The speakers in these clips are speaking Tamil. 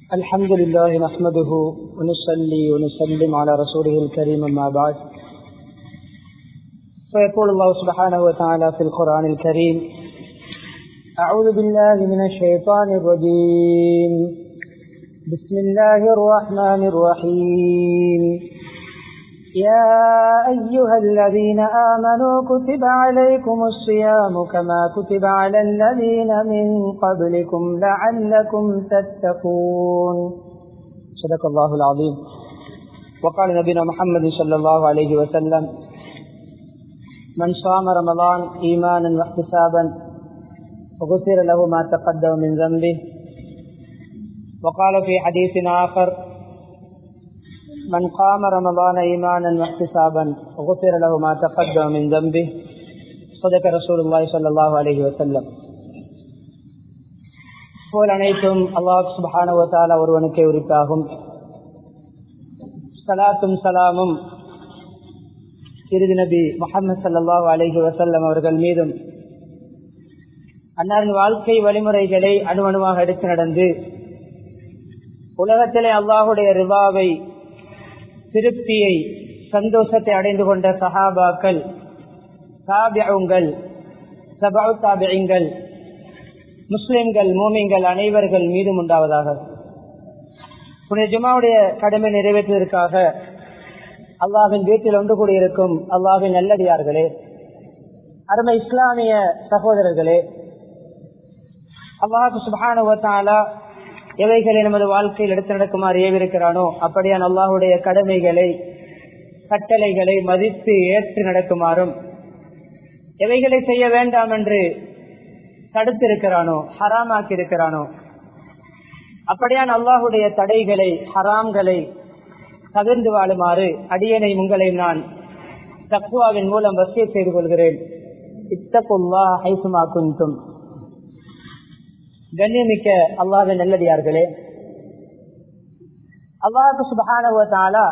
الحمد لله نحمده ونصلي ونسلم على رسوله الكريم أما بعد فيقول الله سبحانه وتعالى في القرآن الكريم أعوذ بالله من الشيطان الرجيم بسم الله الرحمن الرحيم يا أيها الذين آمنوا كتب عليكم الصيام كما كتب على الذين من قبلكم لعلكم تتقون صدق الله العظيم وقال نبينا محمد صلى الله عليه وسلم من صام رمضان إيمانا واحتسابا غفر له ما تقدم من ذنبه وقال في حديث آخر من قام رمضان إيمانا واحتسابا غفر له ما تقدم من ذنبه صدق رسول الله صلى الله عليه وسلم போல் அனைத்தும் அல்லாஹ் சுபானுவத்தால ஒருவனுக்கே உரித்தாகும் சலாத்தும் சலாமும் இறுதி நபி முகமது சல்லாஹூ அலஹி வசல்லம் அவர்கள் மீதும் அன்னாரின் வாழ்க்கை வழிமுறைகளை அணுவணுவாக எடுத்து நடந்து உலகத்திலே அல்லாஹுடைய ரிவாவை திருப்தியை சந்தோஷத்தை அடைந்து கொண்ட சஹாபாக்கள் தாபியங்கள் சபா தாபியங்கள் முஸ்லிம்கள் மூமிங்கள் அனைவர்கள் மீதும் உண்டாவதாக புனித ஜுமாவுடைய கடமை நிறைவேற்றுவதற்காக அல்லாவின் வீட்டில் ஒன்று கூடியிருக்கும் அல்லாவின் நல்லடியார்களே அருமை இஸ்லாமிய சகோதரர்களே அல்லாஹு சுபானுவத்தாலா எவைகளை நமது வாழ்க்கையில் எடுத்து நடக்குமாறு ஏவிருக்கிறானோ அப்படியான் அல்லாஹுடைய கடமைகளை கட்டளைகளை மதித்து ஏற்று நடக்குமாறும் எவைகளை செய்ய வேண்டாம் என்று தடுத்திருக்கிறானோ ஹராமாக்கி இருக்கிறானோ அப்படியான் அல்லாஹுடைய தடைகளை ஹராம்களை தவிர்ந்து வாழுமாறு அடியனை உங்களை நான் தக்குவாவின் மூலம் வசிய செய்து கொள்கிறேன் இத்தகுல்லா ஹைசுமா குந்தும் கண்ணியமிக்க அல்லாவின் நல்லடியார்களே அல்லாஹு சுபகானவத்தாலா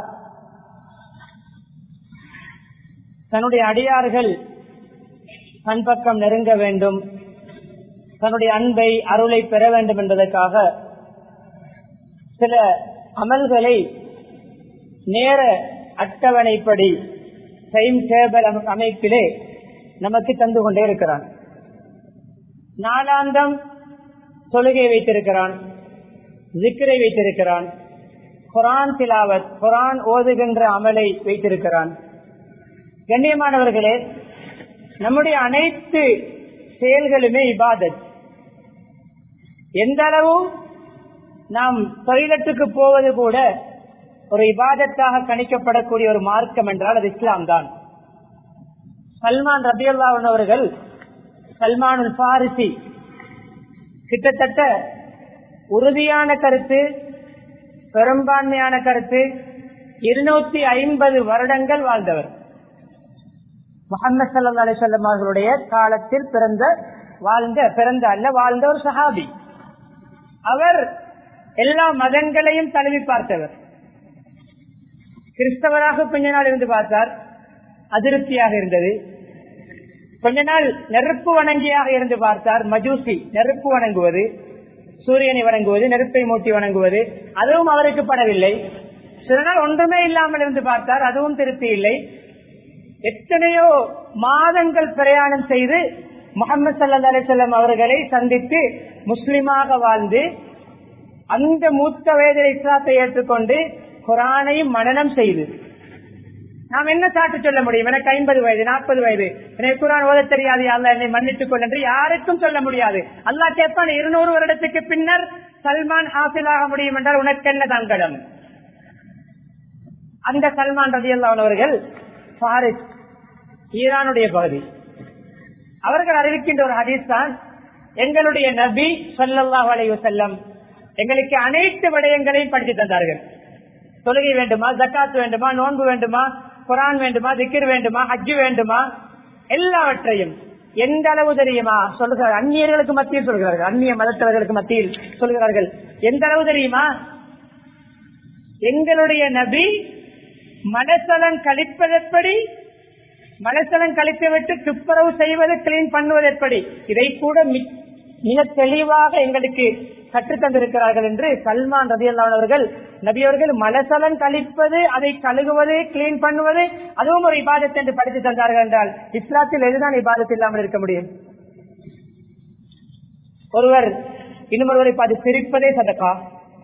தன்னுடைய அடியார்கள் தன் பக்கம் நெருங்க வேண்டும் தன்னுடைய அன்பை அருளை பெற வேண்டும் என்பதற்காக சில அமல்களை நேர அட்டவணைப்படி டைம் டேபிள் அமைப்பிலே நமக்கு தந்து கொண்டே இருக்கிறான் நாளாந்தம் தொழுகை வைத்திருக்கிறான் ஜிக்கரை வைத்திருக்கிறான் குரான் திலாவத் குரான் ஓதுகின்ற அமலை வைத்திருக்கிறான் கண்ணியமானவர்களே நம்முடைய அனைத்து செயல்களுமே இபாதத் எந்த அளவு நாம் தொழிலத்துக்கு போவது கூட ஒரு இபாதத்தாக கணிக்கப்படக்கூடிய ஒரு மார்க்கம் என்றால் அது இஸ்லாம் தான் சல்மான் ரபியுல்லாவன் அவர்கள் சல்மானுல் பாரிசி கிட்டத்தட்ட உறுதியான கருத்து பெரும்பான்மையான கருத்து இருநூத்தி ஐம்பது வருடங்கள் வாழ்ந்தவர் முகமது சல்லா அலிசல்லம் அவர்களுடைய காலத்தில் பிறந்த வாழ்ந்த பிறந்த அல்ல வாழ்ந்த ஒரு சஹாபி அவர் எல்லா மதங்களையும் தழுவி பார்த்தவர் கிறிஸ்தவராக கொஞ்ச நாள் இருந்து பார்த்தார் அதிருப்தியாக இருந்தது கொஞ்ச நாள் நெருப்பு வணங்கியாக இருந்து பார்த்தார் மஜூசி நெருப்பு வணங்குவது சூரியனை வணங்குவது நெருப்பை மூட்டி வணங்குவது அதுவும் அவருக்கு படவில்லை சில நாள் ஒன்றுமே இல்லாமல் இருந்து பார்த்தார் அதுவும் திருப்தி இல்லை எத்தனையோ மாதங்கள் பிரயாணம் செய்து முகமது சல்லா அலிசல்லம் அவர்களை சந்தித்து முஸ்லிமாக வாழ்ந்து அந்த மூத்த வயதில் இஸ்லாத்தை ஏற்றுக்கொண்டு குரானையும் மனநம் செய்து நாம் என்ன சாட்டு சொல்ல முடியும் எனக்கு ஐம்பது வயது நாற்பது வயது எனக்கு குரான் ஓத தெரியாது அல்ல என்னை மன்னித்துக் கொள் என்று யாருக்கும் சொல்ல முடியாது அல்லா கேட்பான் இருநூறு வருடத்துக்கு பின்னர் சல்மான் ஹாசிலாக முடியும் என்றால் உனக்கு என்ன தங்கடம் அந்த சல்மான் ரதி அவர்கள் பாரிஸ் ஈரானுடைய பகுதி அவர்கள் அறிவிக்கின்ற ஒரு ஹதீஸ் தான் எங்களுடைய நபி சொல்லல்லாஹ் அலைவு செல்லம் எங்களுக்கு அனைத்து விடயங்களையும் படித்து தந்தார்கள் தொழுகை வேண்டுமா ஜக்காத் வேண்டுமா நோன்பு வேண்டுமா குரான் வேண்டுமா திக்கிர் வேண்டுமா ஹஜ்ஜு வேண்டுமா எல்லாவற்றையும் எந்த அளவு தெரியுமா சொல்லுகிறார் அந்நியர்களுக்கு மத்தியில் சொல்கிறார்கள் அந்நிய மதத்தவர்களுக்கு மத்தியில் சொல்கிறார்கள் எந்த அளவு தெரியுமா எங்களுடைய நபி மனசலன் கழிப்பதெப்படி மனசலன் கழித்து விட்டு துப்புரவு செய்வது கிளீன் பண்ணுவது எப்படி இதை கூட மிக தெளிவாக எங்களுக்கு கற்றுத் தந்திருக்கிறார்கள் என்று சல்மான் ரதி அவர்கள் நபியவர்கள் மலசலன் கழிப்பது அதை கழுகுவது கிளீன் பண்ணுவது அதுவும் ஒரு இபாதத் என்று படித்து தந்தார்கள் என்றால் இஸ்லாத்தில் எதுதான் இபாதத் இல்லாமல் இருக்க முடியும் ஒருவர் இன்னும் ஒருவரை பார்த்து சிரிப்பதே சதக்கா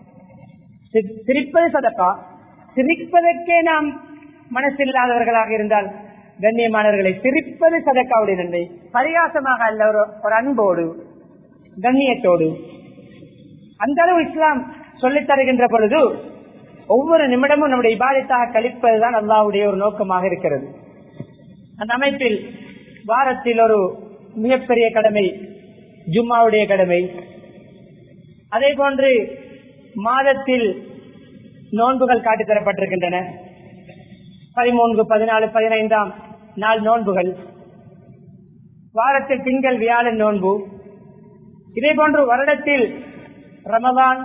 சி- சிரிப்பது சதக்கா சிரிப்பதற்கே நாம் மனசில்லாதவர்களாக இருந்தால் கண்ணியமானவர்களை சிரிப்பது சதக்காவுடைய நன்மை பரியாசமாக அல்ல ஒரு ஒரு அன்போடு கண்ணியத்தோடு அந்த அளவு இஸ்லாம் சொல்லித் தருகின்ற பொழுது ஒவ்வொரு நிமிடமும் நம்முடைய இபாதத்தாக கழிப்பதுதான் அல்லாவுடைய ஒரு நோக்கமாக இருக்கிறது அந்த அமைப்பில் வாரத்தில் ஒரு மிகப்பெரிய கடமை ஜும்மாவுடைய கடமை அதே போன்று மாதத்தில் நோன்புகள் காட்டித் தரப்பட்டிருக்கின்றன பதிமூன்று பதினாலு பதினைந்தாம் நாள் நோன்புகள் வாரத்தில் திங்கள் வியாழன் நோன்பு இதே போன்று வருடத்தில் ரமதான்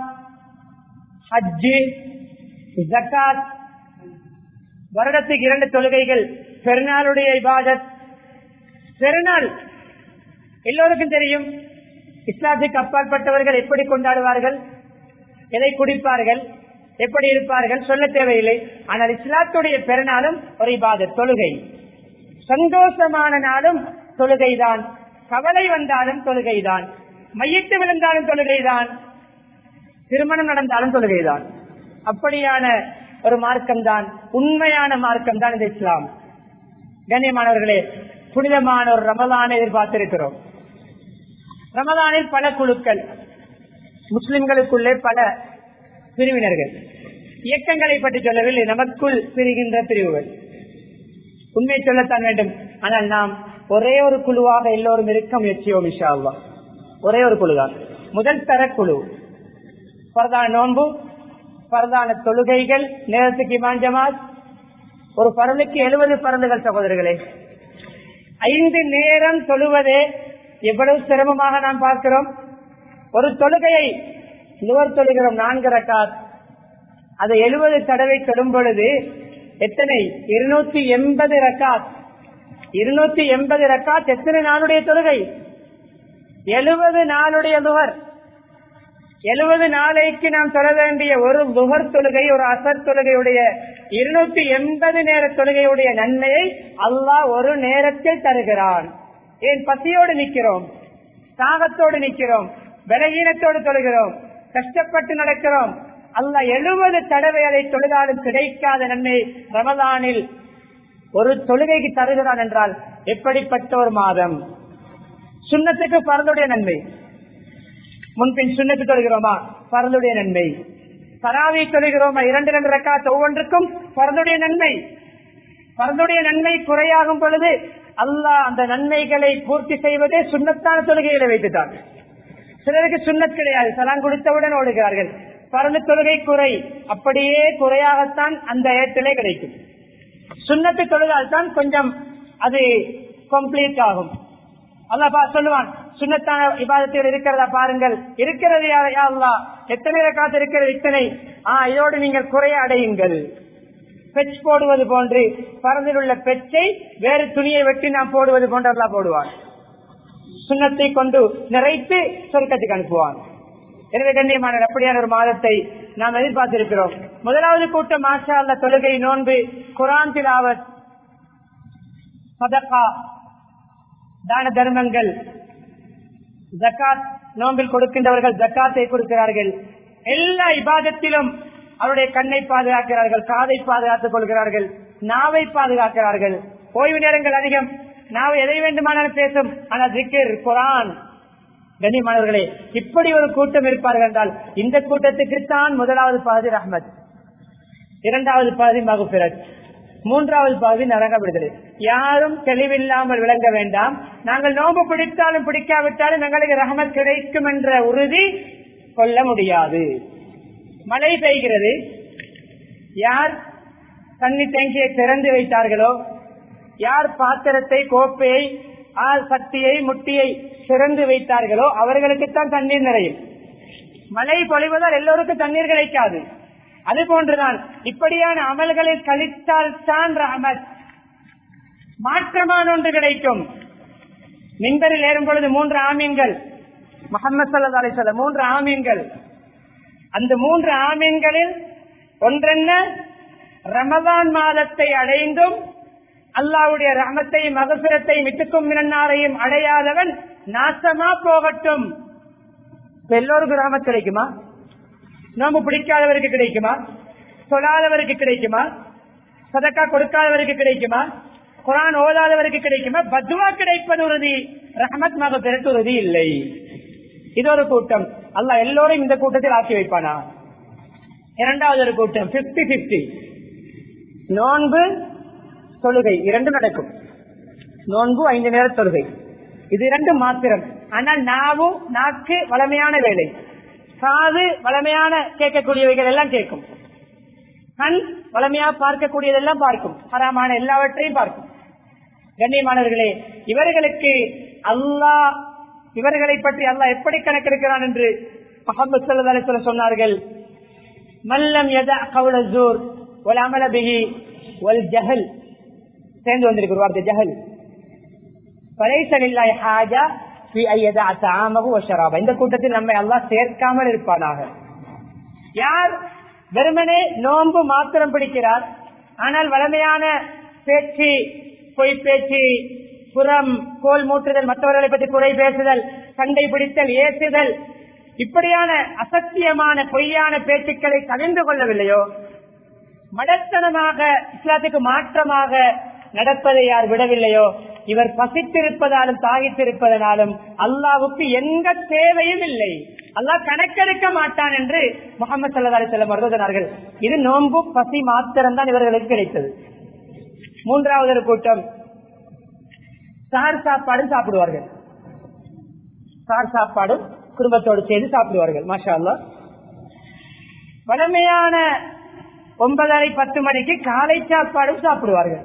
ஹஜ்ஜு ஜக்காத் வருடத்துக்கு இரண்டு தொழுகைகள் பெருநாளுடைய இபாதத் பெருநாள் எல்லோருக்கும் தெரியும் இஸ்லாத்துக்கு அப்பாற்பட்டவர்கள் எப்படி கொண்டாடுவார்கள் எதை குடிப்பார்கள் எப்படி இருப்பார்கள் சொல்ல தேவையில்லை ஆனால் இஸ்லாத்துடைய பெருநாளும் ஒரு இபாதத் தொழுகை சந்தோஷமான நாளும் தொழுகைதான் கவலை வந்தாலும் தொழுகைதான் மையத்து விழுந்தாலும் தொழுகைதான் திருமணம் நடந்தாலும் தொழுகைதான் அப்படியான ஒரு மார்க்கம் தான் உண்மையான மார்க்கம் தான் இந்த இஸ்லாம் கண்ணியமானவர்களே புனிதமான ஒரு ரமலானை எதிர்பார்த்திருக்கிறோம் ரமலானில் பல குழுக்கள் முஸ்லிம்களுக்குள்ளே பல பிரிவினர்கள் இயக்கங்களை பற்றி சொல்லவில்லை நமக்குள் பிரிகின்ற பிரிவுகள் உண்மை சொல்லத்தான் வேண்டும் ஆனால் நாம் ஒரே ஒரு குழுவாக எல்லோரும் இருக்க முயற்சியோம் இஷா அல்லாஹ். ஒரே ஒரு குழுதான் முதல் தர குழு பரதான நோன்பு பரதான தொழுகைகள் நேரத்துக்கு இமான் ஜமாத் ஒரு பரலுக்கு எழுபது பரந்துகள் சகோதரர்களே ஐந்து நேரம் தொழுவதே எவ்வளவு சிரமமாக நாம் பார்க்கிறோம் ஒரு தொழுகையை நுவர் தொழுகிறோம் நான்கு ரக்காத் அதை எழுபது தடவை தொடும் பொழுது எத்தனை இருநூத்தி எண்பது ரக்காத் இருநூத்தி எண்பது ரக்காத் எத்தனை நாளுடைய தொழுகை எழுபது நாளுடைய நுகர் எழுபது நாளைக்கு நாம் தொழ வேண்டிய ஒரு நுகர் தொழுகை ஒரு அசர் தொழுகையுடைய இருநூத்தி எண்பது நேர தொழுகையுடைய நன்மையை அல்லாஹ் ஒரு நேரத்தில் தருகிறான் ஏன் பசியோடு நிற்கிறோம் தாகத்தோடு நிற்கிறோம் பலகீனத்தோடு தொழுகிறோம் கஷ்டப்பட்டு நடக்கிறோம் அல்லாஹ் எழுபது தடவை அதை தொழுதாலும் கிடைக்காத நன்மை ரமதானில் ஒரு தொழுகைக்கு தருகிறான் என்றால் எப்படிப்பட்ட ஒரு மாதம் சுண்ணத்துக்கு பரந்துடைய நன்மை முன்பின் சுண்ணத்து தொழுகிறோமா பரந்துடைய நன்மை பராவி தொழுகிறோமா இரண்டு இரண்டு ரக்காத் ஒவ்வொன்றுக்கும் பரந்துடைய நன்மை பரந்துடைய நன்மை குறையாகும் பொழுது அல்லாஹ் அந்த நன்மைகளை பூர்த்தி செய்வதே சுண்ணத்தான தொழுகைகளை வைத்துதான் சிலருக்கு சுண்ணத் கிடையாது சலான் கொடுத்தவுடன் ஓடுகிறார்கள் பரந்து தொழுகை குறை அப்படியே குறையாகத்தான் அந்த ஏற்றிலே கிடைக்கும் சுண்ணத்து தொழுதால் தான் கொஞ்சம் அது கம்ப்ளீட் ஆகும் அல்லாஹ் பா- சொல்லுவான் சுண்ணத்தான விவாதத்தில் இருக்கிறதா பாருங்கள் இருக்கிறது யா யா அல்லாஹ் எத்தனை ரக்காத்து இருக்கிறது இத்தனை ஆ இதோடு நீங்கள் குறைய அடையுங்கள் பெச் போடுவது போன்று பறந்தில் உள்ள பெச்சை வேறு துணியை வெட்டி நாம் போடுவது போன்று அல்லாஹ் போடுவான் சுண்ணத்தை கொண்டு நிறைத்து சொர்க்கத்துக்கு அனுப்புவான் எனவே கண்ணியமான அப்படியான ஒரு மாதத்தை நாம் எதிர்பார்த்திருக்கிறோம் முதலாவது கூட்டம் மாஷா அல்ல தொழுகை நோன்பு குரான் திலாவத் சதகா தான தர்மங்கள் ஜக்காத் நோம்பில் கொடுக்கின்றவர்கள் ஜக்காத்தை கொடுக்கிறார்கள் எல்லா இபாதத்திலும் அவருடைய கண்ணை பாதுகாக்கிறார்கள் காதை பாதுகாத்துக் கொள்கிறார்கள் நாவை பாதுகாக்கிறார்கள் ஓய்வு நேரங்கள் அதிகம் நாவை எதை வேண்டுமானாலும் பேசும் ஆனால் ஜிக்கிர் குரான் கண்ணியமானவர்களே இப்படி ஒரு கூட்டம் இருப்பார்கள் என்றால் இந்த கூட்டத்துக்கு தான் முதலாவது பாதி ரஹ்மத் இரண்டாவது பாதி மகுபிரத் மூன்றாவது பாதி நரக விடுதலை யாரும் தெளிவில்லாமல் விளங்க வேண்டாம் நாங்கள் நோம்பு பிடித்தாலும் பிடிக்காவிட்டாலும் எங்களுக்கு ரஹமத் கிடைக்கும் என்ற உறுதி கொள்ள முடியாது மழை பெய்கிறது யார் தண்ணி டேங்கியை திறந்து வைத்தார்களோ யார் பாத்திரத்தை கோப்பையை ஆள் சட்டியை முட்டியை திறந்து வைத்தார்களோ அவர்களுக்குத்தான் தண்ணீர் நிறையும் மழை பொழிவதால் எல்லோருக்கும் தண்ணீர் கிடைக்காது அது போன்றுதான் இப்படியான அமல்களில் கழித்தால் தான் ரஹமத் மாற்றமான ஒன்று கிடைக்கும் மின்பரில் ஏறும் பொழுது மூன்று ஆமீன்கள் முகமது சல்லா அலிசல்ல மூன்று ஆமீன்கள் அந்த மூன்று ஆமீன்களில் ஒன்றென்ன ரமதான் மாதத்தை அடைந்தும் அல்லாவுடைய ரமத்தை மகசுரத்தை மித்துக்கும் மினன்னாரையும் அடையாதவன் நாசமா போகட்டும் இப்ப எல்லோருக்கும் ரஹமத் கிடைக்குமா நோம்பு பிடிக்காதவருக்கு கிடைக்குமா சொல்லாதவருக்கு கிடைக்குமா சதக்கா கொடுக்காதவருக்கு கிடைக்குமா குரான் ஓதாதவருக்கு கிடைக்குமா பத்வா கிடைப்பது உறுதி ரஹமத் மகபிரத்து உறுதி இல்லை இது ஒரு கூட்டம் அல்லாஹ் எல்லோரும் இந்த கூட்டத்தில் ஆக்கி வைப்பானா இரண்டாவது ஒரு கூட்டம் பிப்டி பிப்டி நோன்பு தொழுகை இரண்டு நடக்கும் நோன்பு ஐந்து நேர தொழுகை இது இரண்டு மாத்திரம் ஆனால் நாவும் நாக்கு வளமையான வேலை காது வளமையான கேட்கக்கூடியவைகள் எல்லாம் கேட்கும் கண் வளமையா பார்க்கக்கூடியதெல்லாம் பார்க்கும் ஹராமான எல்லாவற்றையும் பார்க்கும் கண்ணியமானவர்களே இவர்களுக்கு அல்லாஹ் இவர்களை பற்றி அல்லாஹ் எப்படி கணக்கெடுக்கிறான் என்று முகமது சல்லா அலிஸ்வல சொன்னார்கள் மல்லம் யதா கவுல ஜூர் ஒல் அமல பிஹி ஒல் ஜஹல் சேர்ந்து வந்திருக்கு ஒரு வார்த்தை ஜஹல் பரைசலில்லாய் ஹாஜா ஃபி ஐயதா தாமகு வஷராபா இந்த கூட்டத்தில் நம்மை அல்லாஹ் சேர்க்காமல் இருப்பானாக யார் வெறுமனே நோன்பு மாத்திரம் பிடிக்கிறார் ஆனால் வளமையான பேச்சு பொய் பேச்சு புறம் கோல் மூட்டுதல் மற்றவர்களை பற்றி குறை பேசுதல் சண்டை பிடித்தல் ஏசுதல் இப்படியான அசத்தியமான பொய்யான பேச்சுக்களை தவிர்ந்து கொள்ளவில்லையோ மடத்தனமாக இஸ்லாத்துக்கு மாற்றமாக நடப்பதை யார் விடவில்லையோ இவர் பசித்திருப்பதாலும் தாகித்திருப்பதனாலும் அல்லாவுக்கு எந்த தேவையும் இல்லை அல்லாஹ் கணக்கெடுக்க மாட்டான் என்று முகமது சல்லா செல்லம் வருவதனார்கள் இது நோன்பு பசி மாத்திரம்தான் இவர்களுக்கு கிடைத்தது மூன்றாவது ஒரு கூட்டம் சார் சாப்பாடும் சாப்பிடுவார்கள் சார் சாப்பாடும் குடும்பத்தோடு சேர்ந்து சாப்பிடுவார்கள் மாஷா அல்லா வளமையான ஒன்பதரை பத்து மணிக்கு காலை சாப்பாடும் சாப்பிடுவார்கள்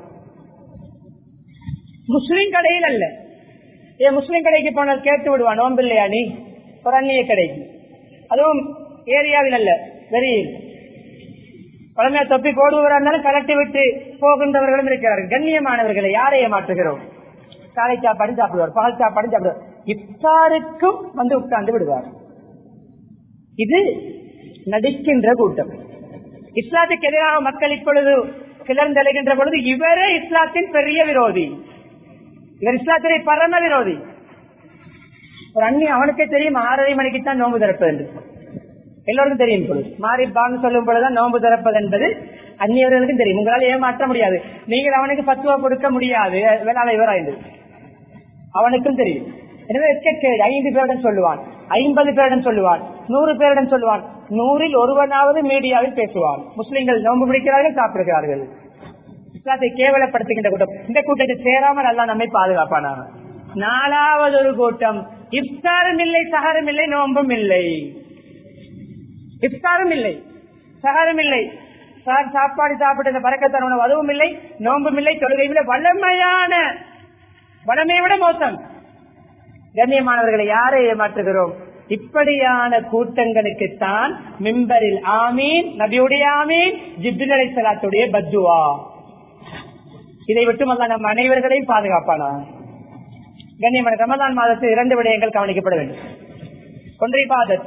முஸ்லிம் கடையில் அல்ல ஏன் முஸ்லிம் கடைக்கு போனால் கேட்டு விடுவான் நோம்பில்லையா நீ ஒரு அந்நிய கடைக்கு அதுவும் ஏரியாவில் அல்ல வெளியில் பழமையா தொப்பி போடுவதா இருந்தாலும் கலட்டி விட்டு போகின்றவர்களும் இருக்கிறார்கள் கண்ணியமானவர்களை யாரை ஏமாற்றுகிறோம் காலை சாப்பாடு சாப்பிடுவார் பால் சாப்பாடு சாப்பிடுவார் இப்பாருக்கும் வந்து உட்கார்ந்து விடுவார் இது நடிக்கின்ற கூட்டம் இஸ்லாத்துக்கு எதிராக மக்கள் இப்பொழுது கிளர்ந்தெழுகின்ற பொழுது இவரே இஸ்லாத்தின் பெரிய விரோதி இவர் இஸ்லாத்திலே பரம விரோதி ஒரு அண்ணி அவனுக்கே தெரியும் ஆறரை மணிக்கு தான் நோன்பு திறப்பது என்று எல்லோருக்கும் தெரியும் பொழுது மாறி பாங்க சொல்லும் பொழுதுதான் நோன்பு திறப்பது என்பது அந்நியவர்களுக்கும் தெரியும் உங்களால் ஏமாற்ற முடியாது நீங்கள் அவனுக்கு பத்துவா கொடுக்க முடியாது வேளாண் இவராய்ந்து அவனுக்கும் தெரியும் எனவே எச்சக்கேடு ஐந்து பேரிடம் சொல்லுவான் ஐம்பது பேரிடம் சொல்லுவான் நூறு பேரிடம் சொல்லுவான் நூறில் ஒருவனாவது மீடியாவில் பேசுவான் முஸ்லிம்கள் நோன்பு பிடிக்கிறார்கள் சாப்பிடுகிறார்கள் இஸ்லாத்தை கேவலப்படுத்துகின்ற கூட்டம் இந்த கூட்டத்தில் சேராமல் அல்ல நம்மை பாதுகாப்பானாங்க நாலாவது ஒரு கூட்டம் இப்தாரும் இல்லை சகரும் இல்லை நோன்பும் இல்லை இப்தாரும் இல்லை சகரும் இல்லை சார் சாப்பாடு சாப்பிட்ட பறக்கத்தன அதுவும் இல்லை நோன்பும் இல்லை தொழுகையும் இல்லை வளமையான வளமையை விட மோசம் கண்ணியமானவர்களை யாரை ஏமாற்றுகிறோம் இப்படியான கூட்டங்களுக்குத்தான் மிம்பரில் ஆமீன் நபியுடைய ஆமீன் ஜிபின் அலை சலாத்துடைய பத்துவா இதை விட்டு அல்ல நம் அனைவர்களையும் பாதுகாப்பானா கண்ணியமான ரமதான் மாதத்தில் இரண்டு விடயங்கள் கவனிக்கப்பட வேண்டும் ஒன்றை பாதத்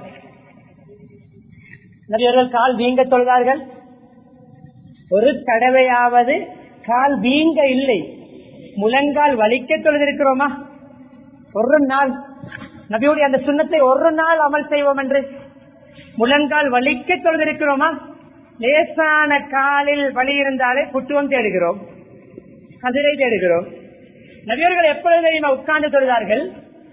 நபியர்கள் கால் வீங்க தொழுதார்கள் ஒரு தடவையாவது கால் வீங்க இல்லை முழங்கால் வலிக்க தொழுதிருக்கிறோமா ஒரு நாள் நபியுடைய அந்த சுண்ணத்தை ஒரு நாள் அமல் செய்வோம் என்று முழங்கால் வலிக்க தொழுதிருக்கிறோமா லேசான காலில் வலி இருந்தாலே புத்துவம் தேடுகிறோம் கதிரை தேடுகிறோம் நபியர்கள் எப்பொழுது தெரியுமா உட்கார்ந்து தொழுதார்கள்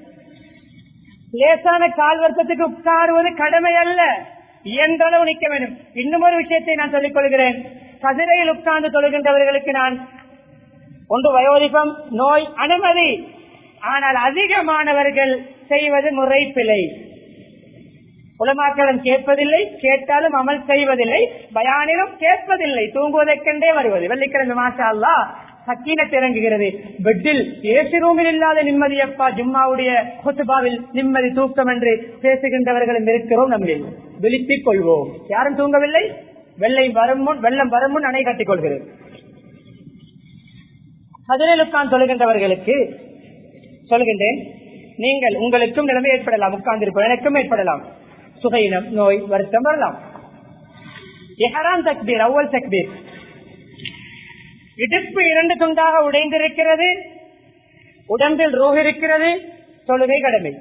லேசான கால் வருத்தத்துக்கு உட்காருவது கடமை அல்ல இயன்றளவு நிற்க வேண்டும் இன்னும் ஒரு விஷயத்தை நான் சொல்லிக் கொள்கிறேன் கதிரையில் உட்கார்ந்து தொழுகின்றவர்களுக்கு நான் ஒன்று வயோதிபம் நோய் அனுமதி ஆனால் அதிகமானவர்கள் செய்வது முறை பிழை உலமாக்களும் கேட்பதில்லை கேட்டாலும் அமல் செய்வதில்லை பயானிலும் கேட்பதில்லை தூங்குவதற்கென்றே வருவது வெள்ளிக்கிழமை மாஷா அல்லா சக்கீனத் இறங்குகிறது பெட்டில் ஏசி ரூமில் இல்லாத நிம்மதியப்பா ஜும்மாவுடைய கொத்துபாவில் நிம்மதி தூக்கம் என்று பேசுகின்றவர்களும் இருக்கிறோம் நம்மில் விழித்துக் கொள்வோம் யாரும் தூங்கவில்லை வெள்ளை வரும் முன் வெள்ளம் வரும் முன் அணை கட்டிக் கொள்கிறது பதினேழுக்கான் சொல்கின்றவர்களுக்கு சொல்கின்றேன் நீங்கள் உங்களுக்கும் நிலைமை ஏற்படலாம் உட்கார்ந்திருப்போம் எனக்கும் ஏற்படலாம் சுகையினம் நோய் வருத்தம் வரலாம் எஹரான் தக்பீர் அவ்வல் தக்பீர் இடுப்பு இரண்டு துண்டாக உடைந்திருக்கிறது உடம்பில் ரோக இருக்கிறது தொழுகை கடமை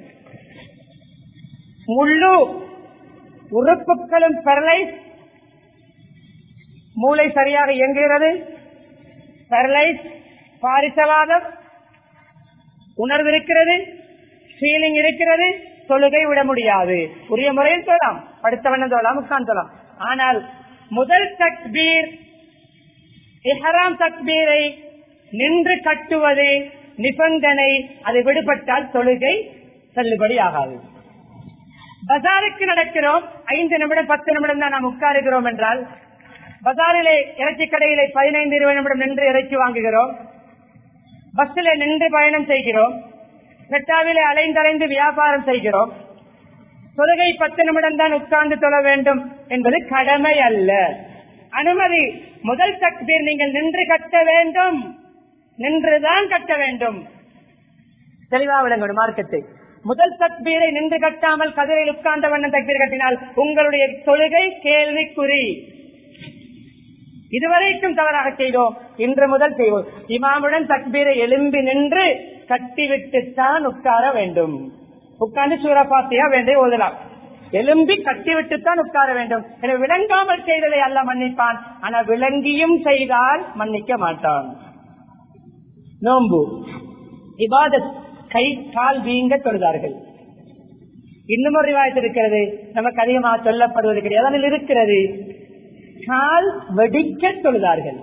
முழு உறுப்புகளும் பெரலைஸ் மூளை சரியாக இயங்குகிறது பெரலைஸ் பாரிசவாதம் உணர்வு இருக்கிறது ஃபீலிங் இருக்கிறது தொழுகை விட முடியாது உரிய முறையில் சொல்லலாம் படுத்தவண்ணம் சொல்லலாம் உட்கார்ந்து சொல்லலாம் ஆனால் முதல் தக்பீர் இஹராம் தக்பீரை நின்று கட்டுவது நிபந்தனை அது விடுபட்டால் தொழுகை செல்லுபடி ஆகாது பஜாருக்கு நடக்கிறோம் ஐந்து நிமிடம் பத்து நிமிடம் தான் நாம் உட்காருகிறோம் என்றால் பஜாரிலே இறைச்சி கடையிலே பதினைந்து இருபது நிமிடம் நின்று இறைச்சி வாங்குகிறோம் பஸ்ஸில் நின்று பயணம் செய்கிறோம் பெட்டாவிலே அலைந்தலைந்து வியாபாரம் செய்கிறோம் தொழுகை பத்து நிமிடம் தான் உட்கார்ந்து தொழ வேண்டும் என்பது கடமை அல்ல அனுமதி முதல் தக்பீர் நீங்கள் நின்று கட்ட வேண்டும் நின்றுதான் கட்ட வேண்டும் தெளிவா விளங்கணும் மார்க்கத்தை முதல் தக்பீரை நின்று கட்டாமல் கதிரையில் உட்கார்ந்த வண்ணம் தக்பீர் கட்டினால் உங்களுடைய தொழுகை கேள்விக்குறி இதுவரைக்கும் தவறாக செய்தோம் இன்று முதல் செய்வோம் இமாமுடன் தக்பீரை எழும்பி நின்று கட்டிவிட்டுத்தான் உட்கார வேண்டும் உட்கார்ந்து சூரபாத்தியா வேண்டே ஓதலாம் எலும்பி கட்டிவிட்டுத்தான் உட்கார வேண்டும் எனவே விளங்காமல் செய்ததை அல்ல மன்னிப்பான் ஆனா விளங்கியும் செய்தால் மன்னிக்க மாட்டான் நோம்பு இபாதத் கை கால் வீங்க தொழுதார்கள் இன்னும் ஒரு ரிவாயத்து இருக்கிறது நமக்கு அதிகமாக சொல்லப்படுவது கிடையாது அதில் இருக்கிறது கால் வெடிக்க தொழுதார்கள்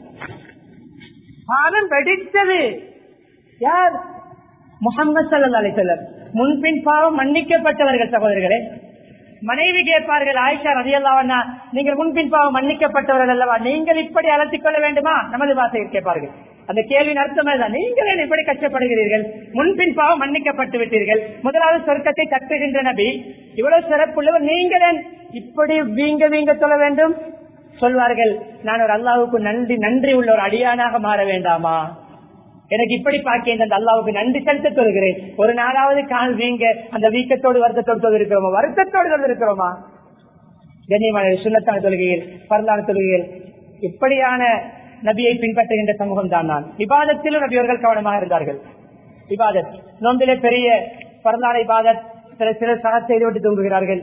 பாதம் வெடித்தது யார் முகமது சல்லா அலிசல்லம் முன்பின் பாவம் மன்னிக்கப்பட்டவர்கள் சகோதரர்களே மனைவி கேட்பார்கள் ஆயிஷா ரதியல்லாவண்ணா நீங்கள் முன்பின் பாவம் மன்னிக்கப்பட்டவர்கள் அல்லவா நீங்கள் இப்படி அலட்டிக் கொள்ள வேண்டுமா நமது வாசையில் கேட்பார்கள் அந்த கேள்வியின் அர்த்தமே தான் நீங்கள் ஏன் இப்படி கஷ்டப்படுகிறீர்கள் முன்பின் பாவம் மன்னிக்கப்பட்டு விட்டீர்கள் முதலாவது சொர்க்கத்தை தட்டுகின்ற நபி இவ்வளவு சிறப்புள்ளவர் நீங்கள் ஏன் இப்படி வீங்க வீங்க சொல்ல வேண்டும் சொல்வார்கள் நான் ஒரு அல்லாவுக்கு நன்றி நன்றி உள்ள ஒரு அடியானாக மாற வேண்டாமா எனக்கு இப்படி பார்க்க அந்த அல்லாவுக்கு நன்றி செலுத்த சொல்கிறேன் ஒரு நாளாவது கால் வீங்க அந்த வீக்கத்தோடு வருத்தத்தோடு தொழில் இருக்கிறோமா வருத்தத்தோடு தொழில் இருக்கிறோமா கண்ணியமான சுண்ணத்தான தொழுகையில் பரலான தொழுகையில் இப்படியான நபியை பின்பற்றுகின்ற சமூகம் தான் நான் விவாதத்திலும் நபியவர்கள் கவனமாக இருந்தார்கள் விவாதத் நோம்பிலே பெரிய பரலான விவாதத் சில சிலர் சக செய்து விட்டு தூங்குகிறார்கள்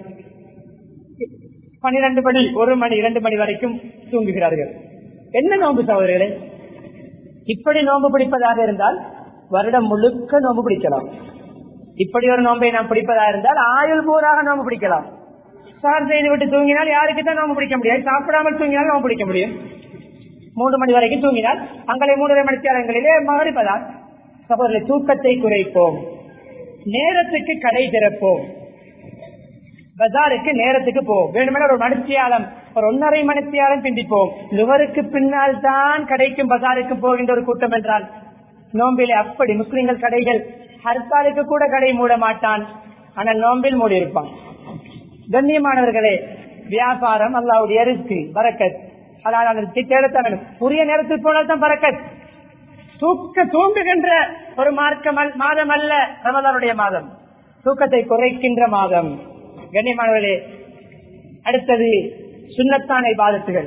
பன்னிரண்டு மணி ஒரு மணி இரண்டு மணி வரைக்கும் தூங்குகிறார்கள் என்ன நோன்பு சகோதரர்களே இப்படி நோன்பு பிடிப்பதாக இருந்தால் வருடம் முழுக்க நோன்பு பிடிக்கலாம் இப்படி ஒரு நோன்பை நாம் பிடிப்பதாக இருந்தால் ஆயுள் பூராக நோன்பு பிடிக்கலாம் சார் செய்து விட்டு தூங்கினால் யாருக்கு தான் நோன்பு பிடிக்க முடியாது சாப்பிடாமல் தூங்கினால் நோன்பு பிடிக்க முடியும் மூன்று மணி வரைக்கும் தூங்கினால் அங்களை மூன்றரை மணி நேரங்களிலே மகரிப்பதால் சகோதரர் தூக்கத்தை குறைப்போம் நேரத்துக்கு கடை திறப்போம் பஜாருக்கு நேரத்துக்கு போவோம் வேணுமென ஒரு மணித்தியாலம் ஒரு ஒன்னரை மணித்தியாலம் பிந்திப்போம் லுவருக்கு பின்னால் தான் கடைக்கும் பஜாருக்கு போகின்ற ஒரு கூட்டம் என்றால் நோம்பிலே அப்படி முஸ்லிம்கள் கடைகள் ஹர்த்தாலுக்கு கூட கடை மூட மாட்டான் ஆனால் நோம்பில் மூடி இருப்பான் கண்ணியமானவர்களே வியாபாரம் அல்லாவுடைய ரிஸ்க் பறக்கத் அதாவது தேடத்தான் வேணும் உரிய நேரத்தில் போனால் தான் பறக்கத் தூக்க தூங்குகின்ற ஒரு மார்க்கம் மாதம் அல்ல ரமதானுடைய மாதம் தூக்கத்தை குறைக்கின்ற மாதம் கண்ணியமானவர்களே அடுத்தது சுண்ணத்தான பாதத்துகள்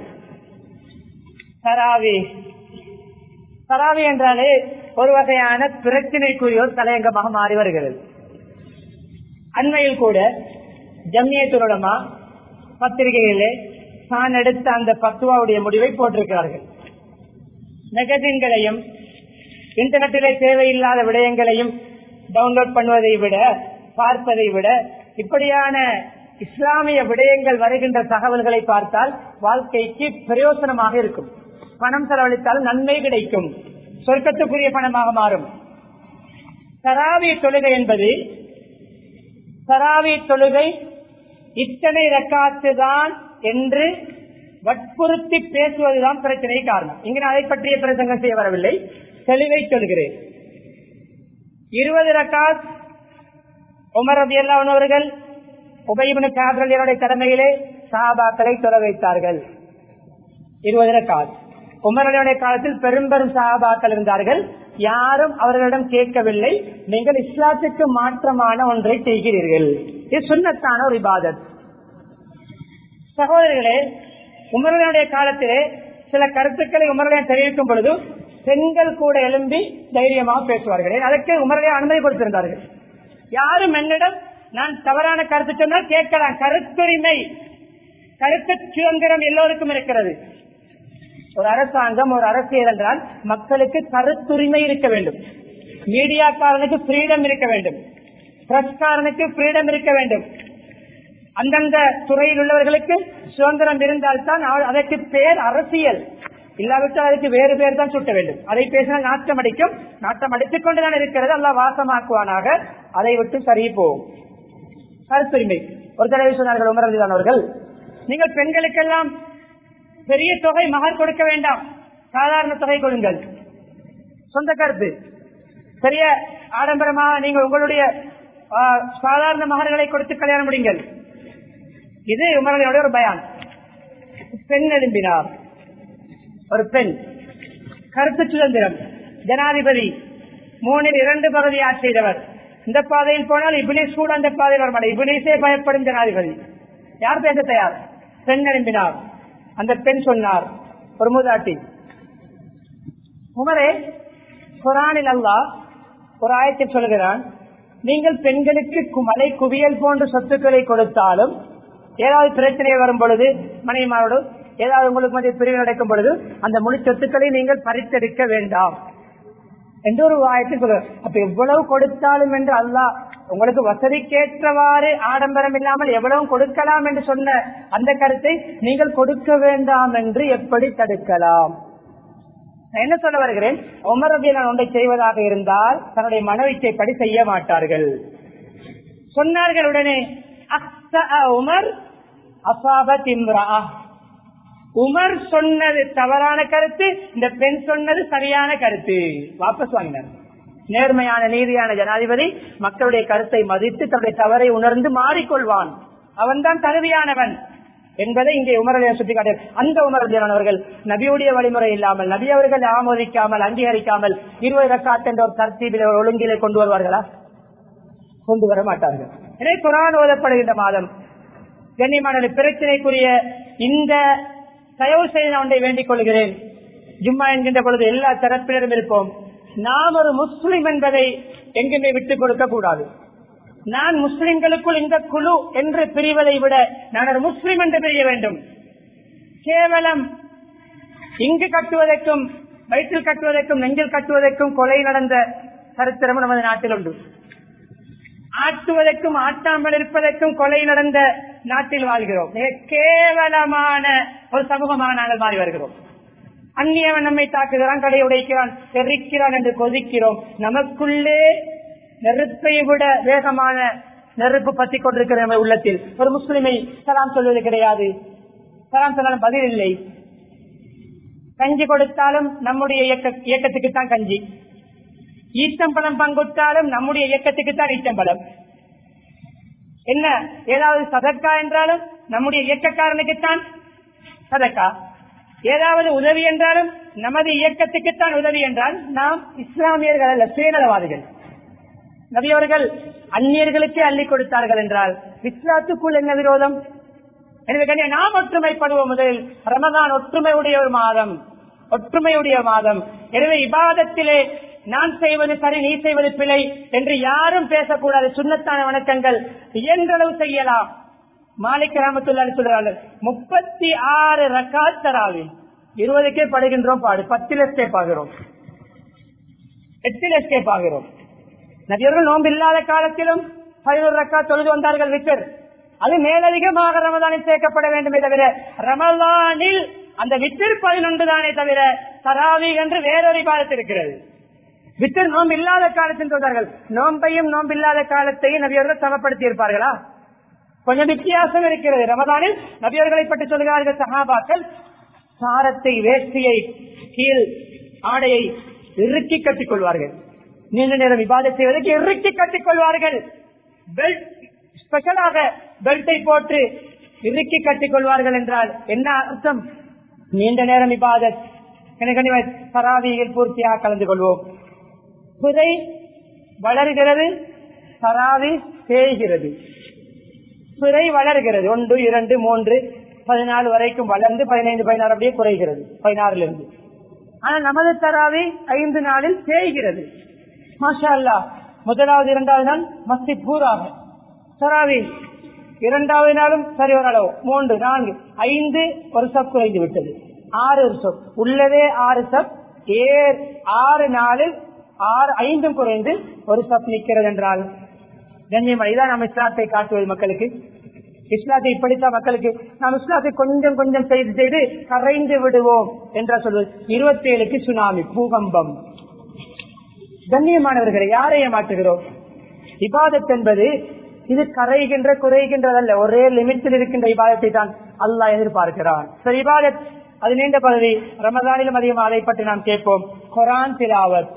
தராவி தராவி என்றாலே ஒரு வகையான பிரச்சனைக்குரியோர் தலையங்கமாக மாறி வருகிறது அண்மையில் கூட ஜம்மியத்துலமா பத்திரிகைகளிலே தான் எடுத்த அந்த பத்துவாவுடைய முடிவை போட்டிருக்கிறார்கள் மெகசின்களையும் இன்டர்நெட்டிலே தேவையில்லாத விடயங்களையும் டவுன்லோட் பண்ணுவதை விட பார்ப்பதை விட இப்படியான இஸ்லாமிய விடயங்கள் வருகின்ற தகவல்களை பார்த்தால் வாழ்க்கைக்கு பிரயோசனமாக இருக்கும் பணம் செலவழித்தால் நன்மை கிடைக்கும் சொர்க்கத்துக்குரிய பணமாக மாறும் தராவி தொழுகை என்பது தராவி தொழுகை இத்தனை ரக்காத்து தான் என்று வற்புறுத்தி பேசுவதுதான் பிரச்சனை காரணம் இங்கு நான் அதை பற்றிய பிரசங்கம் செய்ய வரவில்லை தெளிவை சொல்கிறேன் இருபது ரக்காத் உமர் ரபி அவர்கள் உபயபுன காதலியருடைய கடமையிலே சாபாக்களை தொலை வைத்தார்கள் இருபது ரக்காத் உமரனுடைய காலத்தில் பெரும் பெரும் சகாபாக்கள் இருந்தார்கள் யாரும் அவர்களிடம் கேட்கவில்லை நீங்கள் இஸ்லாத்துக்கு மாற்றமான ஒன்றை செய்கிறீர்கள் இது சுண்ணத்தான ஒரு இபாதத் சகோதரர்களே உமரனுடைய காலத்திலே சில கருத்துக்களை உமரலையன் தெரிவிக்கும் பொழுது பெண்கள் கூட எழும்பி தைரியமாக பேசுவார்கள் அதற்கு உமரலையை அனுமதி கொடுத்திருந்தார்கள் யாரும் என்னிடம் நான் தவறான கருத்து சொன்னால் கேட்கலாம் கருத்துரிமை கருத்து சுதந்திரம் எல்லோருக்கும் இருக்கிறது ஒரு அரசாங்கம் ஒரு அரசியல் என்றால் மக்களுக்கு கருத்துரிமை இருக்க வேண்டும் மீடியாக்காரனுக்கு ஃப்ரீடம் இருக்க வேண்டும் பிரஸ்காரனுக்கு ஃப்ரீடம் இருக்க வேண்டும் அந்தந்த துறையில் உள்ளவர்களுக்கு சுதந்திரம் இருந்தால்தான் அதற்கு பேர் அரசியல் இல்லாவிட்டால் அதுக்கு வேறு பேர் தான் சுட்ட வேண்டும் அதை பேசினால் நாட்டம் அடிக்கும் நாட்டம் அடித்துக் கொண்டுதான் இருக்கிறது அல்ல வாசமாக்குவானாக அதை விட்டு சரி போகும் கருத்துரிமை ஒரு தடவை சொன்னார்கள் உமரதிதான் அவர்கள் நீங்கள் பெண்களுக்கெல்லாம் பெரிய தொகை மகர் கொடுக்க வேண்டாம் சாதாரண தொகை கொடுங்கள் சொந்த கருத்து பெரிய ஆடம்பரமாக நீங்கள் உங்களுடைய சாதாரண மகர்களை கொடுத்து கல்யாணம் முடிங்கள் இது உமரனுடைய ஒரு பயான் பெண் எழும்பினார் ஒரு பெண் கருத்து சுதந்திரம் ஜனாதிபதி மூணில் இரண்டு பகுதி ஆட்சி செய்தவர் இந்த பாதையில் போனால் இபிலிஸ் கூட அந்த பாதையில் வரமாட்டேன் இபிலிஸே பயப்படும் ஜனாதிபதி யார் பேச தயார் பெண் எழும்பினார் அந்த பெண் சொன்னார் ஒரு மூதாட்டி உமரே குரானில் அல்லா ஒரு ஆயத்தை சொல்கிறான் நீங்கள் பெண்களுக்கு மலை குவியல் போன்ற சொத்துக்களை கொடுத்தாலும் ஏதாவது பிரச்சனை வரும் பொழுது மனைவிமாரோடு ஏதாவது உங்களுக்கு மத்திய பிரிவு நடக்கும் பொழுது அந்த முழு சொத்துக்களை நீங்கள் பறித்தெடுக்க வேண்டாம் என்று ஒரு ஆயத்தை சொல்ற அப்ப எவ்வளவு கொடுத்தாலும் என்று அல்லா உங்களுக்கு வசதிக்கேற்றவாறு ஆடம்பரம் இல்லாமல் எவ்வளவு கொடுக்கலாம் என்று சொன்ன அந்த கருத்தை நீங்கள் கொடுக்க வேண்டாம் என்று எப்படி தடுக்கலாம் என்ன சொல்ல வருகிறேன் உமர் ரபி நான் ஒன்றை செய்வதாக இருந்தால் தன்னுடைய மனவிச்சைப்படி செய்ய மாட்டார்கள் சொன்னார்கள் உடனே உமர் அசாபத் இம்ரா உமர் சொன்னது தவறான கருத்து இந்த பெண் சொன்னது சரியான கருத்து வாபஸ் வாங்கினார் நேர்மையான நீதியான ஜனாதிபதி மக்களுடைய கருத்தை மதித்து தன்னுடைய தவறை உணர்ந்து மாறிக்கொள்வான் அவன்தான் தகுதியானவன் என்பதை இங்கே உமரலையா சுட்டிக்காட்டு அந்த உமரதியானவர்கள் நபியுடைய வழிமுறை இல்லாமல் நபி அவர்கள் ஆமோதிக்காமல் அங்கீகரிக்காமல் இருபது ரக்காத் என்ற ஒரு தர்த்தீபில் ஒரு ஒழுங்கிலே கொண்டு வருவார்களா கொண்டு வர மாட்டார்கள் எனவே குரான் ஓதப்படுகின்ற மாதம் கண்ணியமான பிரச்சனைக்குரிய இந்த தயவு செய்து நான் ஒன்றை வேண்டிக் கொள்கிறேன் ஜும்மா என்கின்ற பொழுது எல்லா தரப்பினரும் இருப்போம் நாம் ஒரு முஸ்லிம் என்பதை எங்குமே விட்டுக் கொடுக்க கூடாது நான் முஸ்லிம்களுக்குள் இந்த குழு என்று பிரிவதை விட நான் ஒரு முஸ்லிம் என்று பிரிய வேண்டும் கேவலம் இங்கு கட்டுவதற்கும் வயிற்றில் கட்டுவதற்கும் நெஞ்சில் கட்டுவதற்கும் கொலை நடந்த சரித்திரம் நமது நாட்டில் உண்டு ஆட்டுவதற்கும் ஆட்டாமல் இருப்பதற்கும் கொலை நடந்த நாட்டில் வாழ்கிறோம் மிக கேவலமான ஒரு சமூகமாக நாங்கள் மாறி வருகிறோம் அந்நியவன் நம்மை தாக்குகிறான் கடை உடைக்கிறான் தெரிக்கிறான் என்று கொதிக்கிறோம் நமக்குள்ளே நெருப்பை விட வேகமான நெருப்பு பத்தி கொண்டிருக்கிற நம்ம உள்ளத்தில் ஒரு முஸ்லிமை சலாம் சொல்வது கிடையாது சலாம் சொன்னாலும் பதில் இல்லை கஞ்சி கொடுத்தாலும் நம்முடைய இயக்க இயக்கத்துக்கு தான் கஞ்சி ஈச்சம்பழம் பங்குட்டாலும் நம்முடைய இயக்கத்துக்கு தான் ஈச்சம்பழம் என்ன ஏதாவது சதக்கா என்றாலும் நம்முடைய இயக்கக்காரனுக்குத்தான் சதக்கா ஏதாவது உதவி என்றாலும் நமது இயக்கத்துக்குத்தான் உதவி என்றால் நாம் இஸ்லாமியர்கள் அல்ல சுயநலவாதிகள் நபியவர்கள் அந்நியர்களுக்கே அள்ளி கொடுத்தார்கள் என்றால் இஸ்லாத்துக்குள் என்ன விரோதம் எனவே கண்ணிய நாம் ஒற்றுமைப்படுவோம் முதலில் ரமதான் ஒற்றுமையுடைய ஒரு மாதம் ஒற்றுமையுடைய மாதம் எனவே இபாதத்திலே நான் செய்வது சரி நீ செய்வது பிழை என்று யாரும் பேசக்கூடாது சுண்ணத்தான வணக்கங்கள் இயன்றளவு செய்யலாம் மாலிக் ராமத்துல்லாரி சொல்றார்கள் முப்பத்தி ஆறு ரக்காத் தராவி இருபதுக்கே படுகின்றோம் பாடு பத்தில் எஸ்கேப் ஆகிறோம் எட்டில் எஸ்கேப் ஆகிறோம் நபியர்கள் நோன்பு இல்லாத காலத்திலும் பதினோரு ரக்கா தொழுது வந்தார்கள் விக்கர் அது மேலதிகமாக ரமதானில் சேர்க்கப்பட வேண்டுமே தவிர ரமதானில் அந்த வித்திர் பதினொன்று தானே தவிர தராவி என்று வேறொரு பாதத்தில் இருக்கிறது வித்தர் நோன்பு இல்லாத காலத்தில் சொல்றார்கள் நோன்பையும் நோன்பு இல்லாத காலத்தையும் நபியர்கள் சமப்படுத்தி இருப்பார்களா கொஞ்சம் வித்தியாசம் இருக்கிறது ரமதானில் நபியர்களை பற்றி சொல்கிறார்கள் சகாபாக்கள் சாரத்தை வேஷ்டியை கீழ் ஆடையை இறுக்கி கட்டிக் கொள்வார்கள் நீண்ட நேரம் விவாதம் செய்வதற்கு இறுக்கி கட்டிக் கொள்வார்கள் பெல்ட் ஸ்பெஷலாக பெல்ட்டை போட்டு இறுக்கி கட்டிக் கொள்வார்கள் என்றால் என்ன அர்த்தம் நீண்ட நேரம் இபாதத் பராவியில் பூர்த்தியாக கலந்து கொள்வோம் பிறை வளர்கிறது தராவி தேய்கிறது பிறை வளர்கிறது ஒன்று இரண்டு மூன்று பதினாலு வரைக்கும் வளர்ந்து பதினைந்து பதினாறு அப்படியே குறைகிறது பதினாறுல இருந்து ஆனா நமது தராவி ஐந்து நாளில் தேய்கிறது மாஷா அல்லா முதலாவது இரண்டாவது நாள் மஸ்தி பூராக தராவி இரண்டாவது நாளும் சரி ஓரளவு மூன்று நான்கு ஐந்து ஒரு சப் குறைந்து விட்டது ஆறு ஒரு சப் உள்ளதே ஆறு சப் ஏர் ஆறு நாளில் ஆறு ஐந்தும் குறைந்து ஒரு சப் நிற்கிறது என்றால் கண்ணியம் இதான் நம்ம இஸ்லாத்தை காட்டுவது மக்களுக்கு இஸ்லாத்தை இப்படித்தான் மக்களுக்கு நாம் இஸ்லாத்தை கொஞ்சம் கொஞ்சம் செய்து செய்து கரைந்து விடுவோம் என்ற சொல்வது இருபத்தி ஏழுக்கு சுனாமி பூகம்பம் கண்ணியமானவர்களை யாரை ஏமாற்றுகிறோம் இபாதத் என்பது இது கரைகின்ற குறைகின்றதல்ல ஒரே லிமிட்டில் இருக்கின்ற இபாதத்தை தான் அல்லாஹ் எதிர்பார்க்கிறான் சரி இபாதத் அது நீண்ட பகுதி ரமதானிலும் அதிகம் அதை பற்றி நாம் கேட்போம் குரான் திலாவத்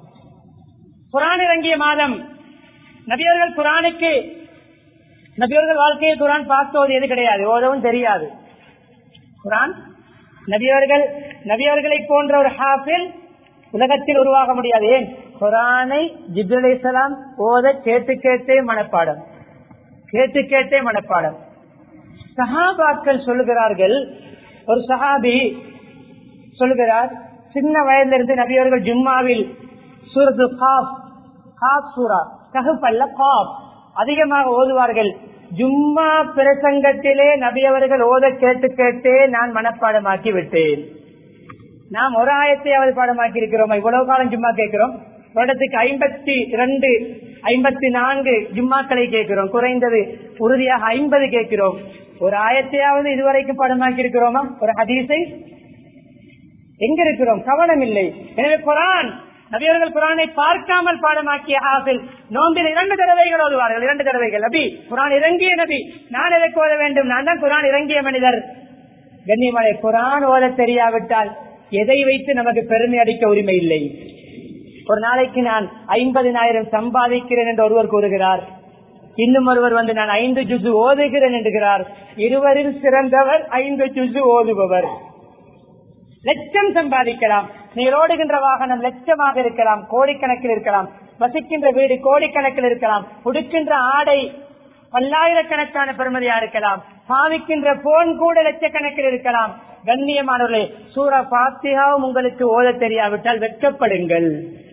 குரான் இறங்கிய மாதம் நபியர்கள் குரானுக்கு நபியர்கள் வாழ்க்கையில் குரான் பார்த்து ஓதியது கிடையாது ஓதவும் தெரியாது குரான் நபியவர்கள் நபியவர்களை போன்ற ஒரு ஹாஃபில் உலகத்தில் உருவாக முடியாது ஏன் குரானை ஜிப்ரலாம் ஓத கேட்டு கேட்டே மனப்பாடம் கேட்டு கேட்டே மனப்பாடம் சஹாபாக்கள் சொல்லுகிறார்கள் ஒரு சஹாபி சொல்லுகிறார் சின்ன வயதிலிருந்து நபியவர்கள் ஜும்மாவில் சூரத்து காப் காப் சூரா ககுப்பல்ல காப் அதிகமாக ஓதுவார்கள் ஜும்மா பிரசங்கத்திலே நபியவர்கள் ஓத கேட்டு கேட்டே நான் மனப்பாடமாக்கி விட்டேன் நாம் ஒரு ஆயத்தையாவது பாடமாக்கி இருக்கிறோம் இவ்வளவு காலம் ஜும்மா கேட்கிறோம் வருடத்துக்கு ஐம்பத்தி இரண்டு ஐம்பத்தி நான்கு ஜும்மாக்களை கேட்கிறோம் குறைந்தது உறுதியாக ஐம்பது கேட்கிறோம் ஒரு ஆயத்தையாவது இதுவரைக்கும் பாடமாக்கி இருக்கிறோமா ஒரு ஹதீஸை எங்க இருக்கிறோம் கவனம் இல்லை எனவே குரான் நபியர்கள் குரானை பார்க்காமல் பாடமாக்கிய ஆசில் நோம்பில் இரண்டு தடவைகள் ஓதுவார்கள் இரண்டு தடவைகள் நபி குரான் இறங்கிய நபி நான் எதற்கு ஓத வேண்டும் நான் தான் குரான் இறங்கிய மனிதர் கண்ணியமலை குரான் ஓத தெரியாவிட்டால் எதை வைத்து நமக்கு பெருமை அடிக்க உரிமை இல்லை ஒரு நாளைக்கு நான் ஐம்பதினாயிரம் சம்பாதிக்கிறேன் என்று ஒருவர் கூறுகிறார் இன்னும் ஒருவர் வந்து நான் ஐந்து ஜுசு ஓதுகிறேன் என்கிறார் இருவரில் சிறந்தவர் ஐந்து ஜுசு ஓதுபவர் லட்சம் சம்பாதிக்கலாம் நீர் ஓடுகின்ற வாகனம் லட்சமாக இருக்கலாம் கோடிக்கணக்கில் இருக்கலாம் வசிக்கின்ற வீடு கோடிக்கணக்கில் இருக்கலாம் உடுக்கின்ற ஆடை பல்லாயிரக்கணக்கான பெருமதியா இருக்கலாம் பாவிக்கின்ற போன் கூட லட்சக்கணக்கில் இருக்கலாம் கண்ணியமானவர்களே சூர பாத்தியாவும் உங்களுக்கு ஓத தெரியாவிட்டால் வெட்கப்படுங்கள்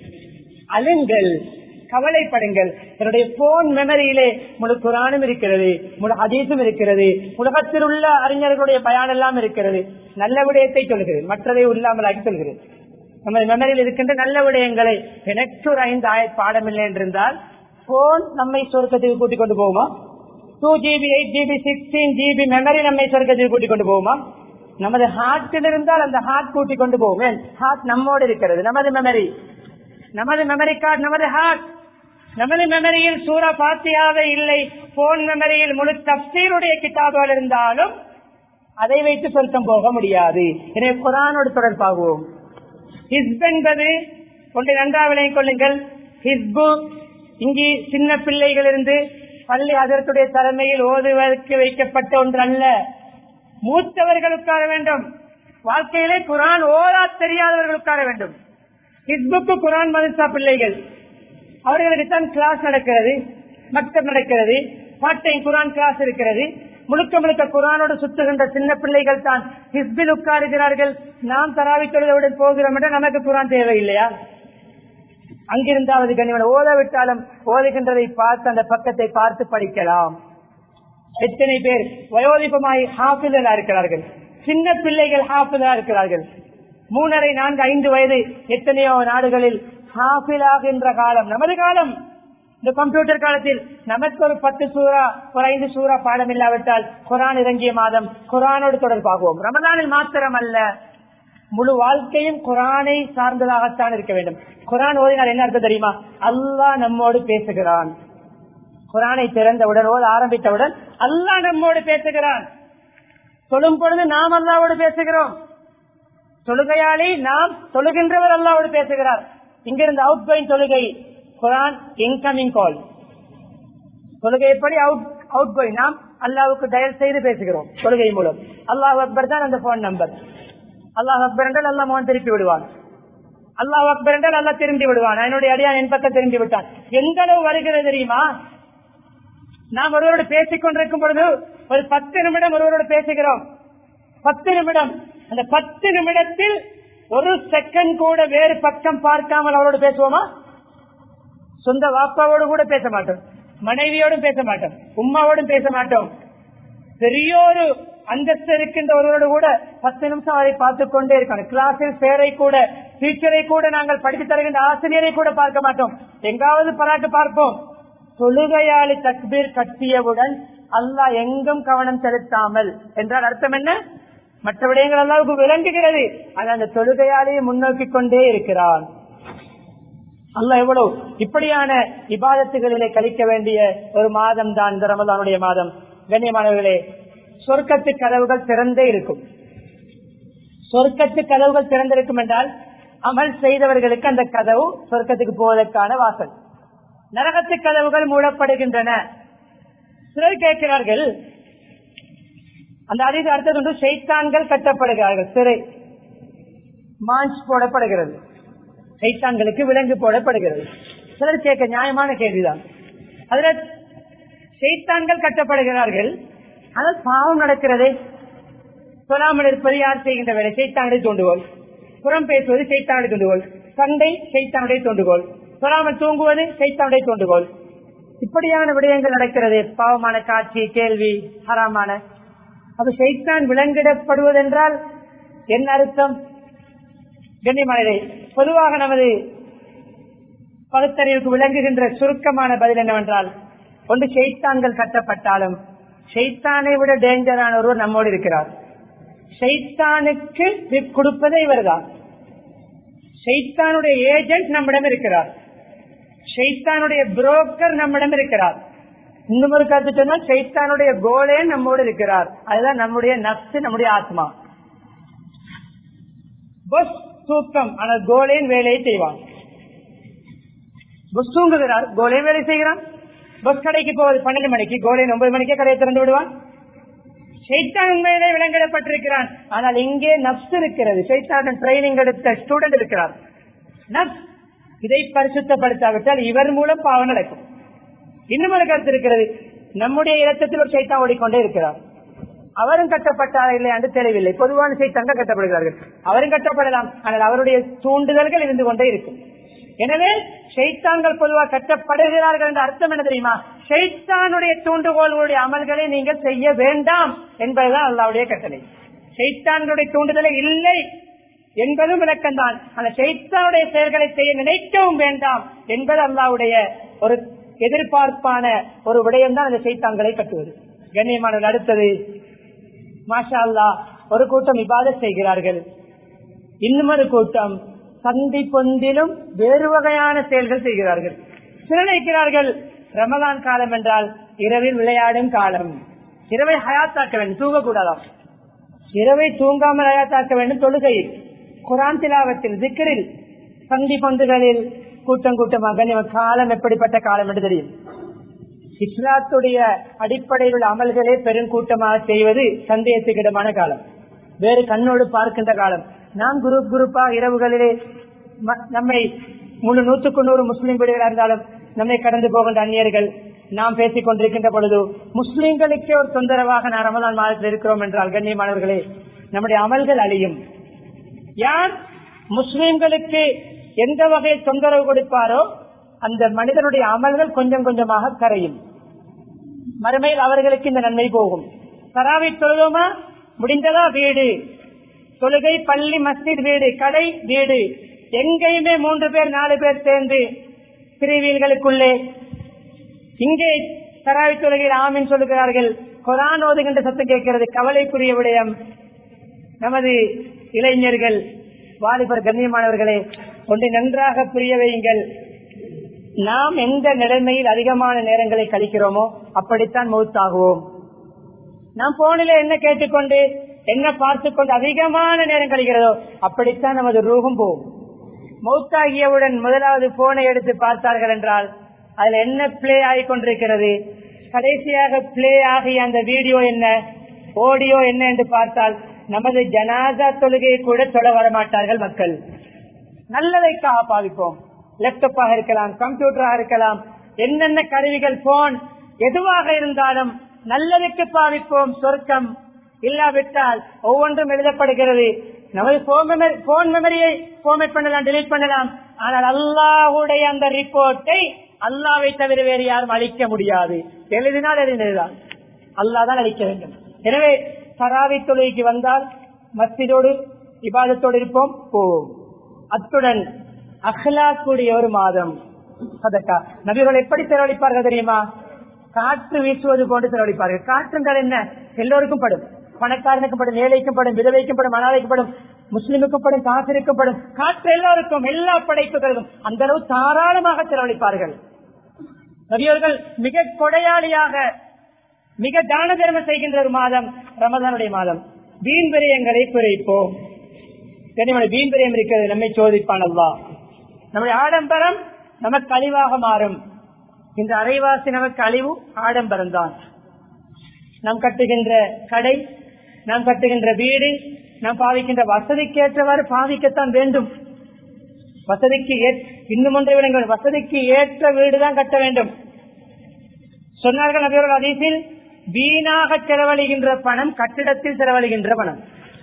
அழுங்கள் கவலைப்படுங்கள் என்னுடைய போன் மெமரியிலே முழு குரானும் இருக்கிறது முழு அதீசும் இருக்கிறது உலகத்தில் உள்ள அறிஞர்களுடைய பயன் எல்லாம் இருக்கிறது நல்ல விடயத்தை சொல்கிறேன் மற்றதை இல்லாமலாக்கி சொல்கிறேன் நமது மெமரியில் இருக்கின்ற நல்ல விடயங்களை எனக்கு ஒரு ஐந்து ஆய பாடமில்லை என்றிருந்தால் போன் நம்மை சொர்க்கத்துக்கு கூட்டிக் கொண்டு போகுமா two GB eight GB sixteen GB memory நம்மை சொர்க்கத்துக்கு கூட்டிக் கொண்டு போகுமா நமது ஹார்ட்டில் இருந்தால் அந்த ஹார்ட் கூட்டிக் கொண்டு போகும் ஹார்ட் நம்மோடு இருக்கிறது நமது மெமரி நமது மெமரி கார்டு நமது ஹார்ட் நமது மெமரியில் சூரா பாத்தியாவே இல்லை போன் மெமரியில் முழு தப்சீருடைய கிதாபுகள் இருந்தாலும் அதை வைத்து சொர்க்கம் போக முடியாது எனவே குரானோடு தொடர்பாகுவோம் ஹிஸ்ப் என்பது ஒன்றை நன்றாக விளங்கிக் கொள்ளுங்கள் ஹிஸ்பு இங்கே சின்ன பிள்ளைகள் இருந்து பள்ளி அதற்குடைய தலைமையில் ஓதுவதற்கு வைக்கப்பட்ட ஒன்று அல்ல மூத்தவர்கள் உட்கார வேண்டும் வாழ்க்கையிலே குரான் ஓதா தெரியாதவர்கள் உட்கார வேண்டும் ஹிஸ்புக்கு குரான் மதசா பிள்ளைகள் அவர்களுக்கு தான் கிளாஸ் நடக்கிறது மக்தப் நடக்கிறது பார்ட் டைம் குரான் கிளாஸ் இருக்கிறது முழுக்க முழுக்க குரானோடு சுற்றுகின்ற சின்ன பிள்ளைகள் தான் ஹிஸ்பில் உட்காருகிறார்கள் நாம் தராவி தொழுதவுடன் போகிறோம் என்று நமக்கு குரான் தேவையில்லையா அங்கிருந்தாவது கண்ணியவன் ஓத விட்டாலும் ஓதுகின்றதை பார்த்து அந்த பக்கத்தை பார்த்து படிக்கலாம் எத்தனை பேர் வயோதிபமாய் ஹாஃபிதா இருக்கிறார்கள் சின்ன பிள்ளைகள் ஹாஃபிதா இருக்கிறார்கள் மூணரை நான்கு ஐந்து வயது எத்தனையோ நாடுகளில் ஹாஃபிலாகின்ற காலம் நமது காலம் இந்த கம்ப்யூட்டர் காலத்தில் நமக்கு ஒரு பத்து சூறா ஒரு ஐந்து சூறா பாடம் இல்லாவிட்டால் குரான் இறங்கிய மாதம் குரானோடு தொடர்பாகுவோம் ரமதானில் மாத்திரம் அல்ல முழு வாழ்க்கையும் குரானை சார்ந்ததாகத்தான் இருக்க வேண்டும் குரான் ஓதினால் என்ன அர்த்தம் தெரியுமா அல்லாஹ் நம்மோடு பேசுகிறான் குரானை திறந்தவுடன் ஓத ஆரம்பித்தவுடன் அல்லாஹ் நம்மோடு பேசுகிறான் சொல்லும் பொழுது நாம் அல்லாவோடு பேசுகிறோம் தொழுகையாளி நாம் தொழுகின்றவர் அல்லாவோடு பேசுகிறார் இங்கிருந்து அவுட் கோயிங் தொழுகை குரான் இன்கமிங் கால் தொழுகை எப்படி அவுட் அவுட் கோயிங் நாம் அல்லாவுக்கு டயல் செய்து பேசுகிறோம் தொழுகை மூலம் அல்லாஹ் அக்பர் தான் அந்த போன் நம்பர் அல்லாஹ் அக்பர் என்றால் அல்லா மோகன் திருப்பி விடுவான் அல்லாஹ் அக்பர் என்றால் அல்லா திரும்பி விடுவான் என்னுடைய அடியான் என் பக்கம் திரும்பி விட்டான் எந்த அளவு வருகிறது தெரியுமா நாம் ஒருவரோடு பேசிக் கொண்டிருக்கும் பொழுது ஒரு பத்து நிமிடம் ஒருவரோடு பேசுகிறோம் பத்து நிமிடம் அந்த பத்து நிமிடத்தில் ஒரு செகண்ட் கூட வேறு பக்கம் பார்க்காமல் அவரோடு பேசுவோமா சொந்த வாப்பாவோடு கூட பேச மாட்டோம் மனைவியோடும் பேச மாட்டோம் உமாவோடும் பேச மாட்டோம் பெரிய ஒரு அந்தஸ்து இருக்கின்ற ஒருவரோடு கூட பத்து நிமிஷம் அதை பார்த்துக் கொண்டே இருக்கணும் கிளாஸில் பேரை கூட டீச்சரை கூட நாங்கள் படித்து தருகின்ற ஆசிரியரை கூட பார்க்க மாட்டோம் எங்காவது பராட்டு பார்ப்போம் தொழுகையாளி தக்பீர் கட்டியவுடன் அல்லாஹ் எங்கும் கவனம் செலுத்தாமல் என்றால் அர்த்தம் என்ன மற்ற விடயங்கள் அல்லாவுக்கு விளங்குகிறது அது அந்த தொழுகையாளியை முன்னோக்கி கொண்டே இருக்கிறான் அல்ல எவ்வளவு இப்படியான இபாதத்துகளிலே கழிக்க வேண்டிய ஒரு மாதம் தான் இந்த ரமதானுடைய மாதம் கண்ணியமானவர்களே சொர்க்கத்து கதவுகள் திறந்தே இருக்கும் சொர்க்கத்து கதவுகள் திறந்திருக்கும் என்றால் அமல் செய்தவர்களுக்கு அந்த கதவு சொர்க்கத்துக்கு போவதற்கான வாசல் நரகத்து கதவுகள் மூடப்படுகின்றன சிலர் கேட்கிறார்கள் அந்த அதிக அர்த்தம் சைத்தான்கள் கட்டப்படுகிறார்கள் சிறை மாஞ்ச் போடப்படுகிறது சைத்தான்களுக்கு விலங்கு போடப்படுகிறது சிலர் கேட்க நியாயமான கேள்விதான் அதுல சைத்தான்கள் கட்டப்படுகிறார்கள் ஆனால் பாவம் நடக்கிறதே சொல்லாமல் இருப்பது யார் செய்கின்ற வேலை சைத்தானுடைய தூண்டுகோல் புறம் பேசுவது சைத்தானுடைய தூண்டுகோல் சண்டை சைத்தானுடைய தூண்டுகோல் சொல்லாமல் தூங்குவது சைத்தானுடைய தூண்டுகோல் இப்படியான விடயங்கள் நடக்கிறது பாவமான காட்சி கேள்வி ஹராமான அப்ப சைத்தான் விலங்கிடப்படுவதென்றால் என்ன அர்த்தம் கண்ணியமானதை பொதுவாக நமது பகுத்தறிவுக்கு விளங்குகின்ற சுருக்கமான பதில் என்னவென்றால் ஒன்று செய்தான்கள் கட்டப்பட்டாலும் செய்தானை விட டேஞ்சரான ஒருவர் நம்மோடு இருக்கிறார் செய்தானுக்கு கொடுப்பதே இவர்தான் செய்தானுடைய ஏஜென்ட் நம்மிடம் இருக்கிறார் செய்தானுடைய புரோக்கர் நம்மிடம் இருக்கிறார் இன்னும் ஒரு கருத்து சொன்னால் சைத்தானுடைய கோலே நம்மோடு இருக்கிறார் அதுதான் நம்முடைய நப்சு நம்முடைய ஆத்மா பஸ் தூக்கம் ஆனால் கோலேன் வேலையை செய்வான் பஸ் தூங்குகிறார் கோலே வேலை செய்கிறான் பஸ் கடைக்கு போவது பன்னெண்டு மணிக்கு கோலேன் ஒன்பது மணிக்கே கடையை திறந்து விடுவான் சைத்தான் உண்மையிலே விலங்கிடப்பட்டிருக்கிறான் ஆனால் இங்கே நப்ஸ் இருக்கிறது சைத்தான் ட்ரைனிங் எடுத்த ஸ்டூடெண்ட் இருக்கிறார் நப்ஸ் இதை பரிசுத்தப்படுத்தாவிட்டால் இவர் மூலம் பாவம் நடக்கும் இன்னும் ஒரு கருத்து இருக்கிறது நம்முடைய இரத்தத்தில் ஒரு சைத்தான் ஓடிக்கொண்டே இருக்கிறார் அவரும் கட்டப்பட்டார் இல்லை என்று தெரியவில்லை பொதுவான சைத்தாங்க கட்டப்படுகிறார்கள் அவரும் கட்டப்படலாம் ஆனால் அவருடைய தூண்டுதல்கள் இருந்து கொண்டே இருக்கும் எனவே ஷைத்தான்கள் பொதுவாக கட்டப்படுகிறார்கள் என்ற அர்த்தம் என்ன தெரியுமா ஷைத்தானுடைய தூண்டுகோள்களுடைய அமல்களை நீங்கள் செய்ய வேண்டாம் என்பதுதான் அல்லாவுடைய கட்டளை ஷைத்தான்களுடைய தூண்டுதலை இல்லை என்பதும் விளக்கம்தான் அந்த ஷைத்தானுடைய செயல்களை செய்ய நினைக்கவும் வேண்டாம் என்பது அல்லாவுடைய ஒரு எதிர்பார்ப்பான ஒரு விடயம் தான் அந்த சைத்தான்களை கட்டுவது கண்ணியமானது அடுத்தது மாஷா அல்லா ஒரு கூட்டம் இபாத செய்கிறார்கள் இன்னும் ஒரு கூட்டம் சந்தி பொந்திலும் வேறு வகையான செயல்கள் செய்கிறார்கள் சிறனைக்கிறார்கள் ரமலான் காலம் என்றால் இரவில் விளையாடும் காலம் இரவை ஹயாத்தாக்க வேண்டும் தூங்கக்கூடாதாம் இரவை தூங்காமல் ஹயாத்தாக்க வேண்டும் தொழுகையில் குரான் திலாவத்தில் திக்கரில் சந்தி பொந்துகளில் கூட்டம் கூட்டமாக கண்ணியம் காலம் எப்படிப்பட்ட காலம் என்று தெரியும் இஸ்லாத்துடைய அடிப்படையில் உள்ள அமல்களே பெருங்கூட்டமாக செய்வது சந்தேகத்துக்கிடமான காலம் வேறு கண்ணோடு பார்க்கின்ற காலம் நாம் குரூப் குரூப்பா இரவுகளிலே நம்மை முழு நூற்றுக்கு நூறு முஸ்லிம் வீடுகளாக இருந்தாலும் நம்மை கடந்து போகின்ற அந்நியர்கள் நாம் பேசிக் கொண்டிருக்கின்ற பொழுது முஸ்லிம்களுக்கே ஒரு தொந்தரவாக நான் ரமலான் மாதத்தில் இருக்கிறோம் என்றால் கண்ணியமானவர்களே நம்முடைய அமல்கள் அழியும் யார் முஸ்லிம்களுக்கு எந்த வகை தொந்தரவு கொடுப்பாரோ அந்த மனிதனுடைய அமல்கள் கொஞ்சம் கொஞ்சமாக கரையும் மறுமையில் அவர்களுக்கு இந்த நன்மை போகும் தராவி தொழுவோமா முடிந்ததா வீடு தொழுகை பள்ளி மஸ்ஜித் வீடு கடை வீடு எங்கேயுமே மூன்று பேர் நாலு பேர் சேர்ந்து பிரிவீல்களுக்குள்ளே இங்கே தராவி தொழுகையில் ஆமின் சொல்லுகிறார்கள் குரான் ஓதுகின்ற சத்தம் கேட்கிறது கவலைக்குரிய விடயம் நமது இளைஞர்கள் வாலிபர் கண்ணியமானவர்களே ஒன்றை நன்றாக புரிய வையுங்கள் நாம் எந்த நிலைமையில் அதிகமான நேரங்களை கழிக்கிறோமோ அப்படித்தான் மௌத்தாகுவோம் நாம் போனில என்ன கேட்டுக்கொண்டு என்ன பார்த்து கொண்டு அதிகமான நேரம் கழிக்கிறதோ அப்படித்தான் நமது ரூகம் போகும் மௌத்தாகியவுடன் முதலாவது போனை எடுத்து பார்த்தார்கள் என்றால் அதுல என்ன பிளே ஆகி கொண்டிருக்கிறது கடைசியாக பிளே ஆகிய அந்த வீடியோ என்ன ஆடியோ என்ன என்று பார்த்தால் நமது ஜனாதா தொழுகையை கூட தொட வரமாட்டார்கள் மக்கள் நல்லதைக்காக பாவிப்போம் லேப்டாப்பாக இருக்கலாம் கம்ப்யூட்டராக இருக்கலாம் என்னென்ன கருவிகள் போன் எதுவாக இருந்தாலும் நல்லதுக்கு பாவிப்போம் சொர்க்கம் இல்லாவிட்டால் ஒவ்வொன்றும் எழுதப்படுகிறது நமது போன் மெமரியை ஃபார்மேட் பண்ணலாம் டெலிட் பண்ணலாம் ஆனால் அல்லாஹுடைய அந்த ரிப்போர்ட்டை அல்லாவை தவிர வேறு யாரும் அழிக்க முடியாது எழுதினால் எழுதினதுதான் அல்லாஹ் தான் அழிக்க வேண்டும் எனவே சராவி தொழுகைக்கு வந்தால் மஸ்ஜிதோடு இபாதத்தோடு இருப்போம் போவோம் அத்துடன் அஹ்லாக்குடைய ஒரு மாதம் சதக்கா நபிகள் எப்படி செலவழிப்பார்கள் தெரியுமா காற்று வீசுவது போன்று செலவழிப்பார்கள் காற்று என்றால் என்ன எல்லோருக்கும் படும் பணக்காரனுக்கும் படும் ஏழைக்கும் படும் விதவைக்கும் படும் அனாதைக்கும் படும் முஸ்லிமுக்கும் படும் காசிருக்கும் படும் காற்று எல்லோருக்கும் எல்லா படைப்புகளுக்கும் அந்த அளவு தாராளமாக செலவழிப்பார்கள் நபியவர்கள் மிக கொடையாளியாக மிக தான தர்மம் செய்கின்ற ஒரு மாதம் ரமதானுடைய மாதம் வீண் விரயங்களை குறைப்போம் கனிமலை வீண் விரயம் இருக்கிறது நம்மை சோதிப்பான் அல்லா நம்முடைய ஆடம்பரம் நமக்கு அழிவாக மாறும் இந்த அரைவாசி நமக்கு அழிவு ஆடம்பரம் தான் நாம் கட்டுகின்ற கடை நாம் கட்டுகின்ற வீடு நாம் பாவிக்கின்ற வசதிக்கேற்றவாறு பாவிக்கத்தான் வேண்டும் வசதிக்கு இன்னும் ஒன்றை விடுங்கள் வசதிக்கு ஏற்ற வீடுதான் கட்ட வேண்டும் சொன்னார்கள் நபியர்கள் அதீசில் வீணாக செலவழிகின்ற பணம் கட்டிடத்தில் செலவழிகின்ற பணம்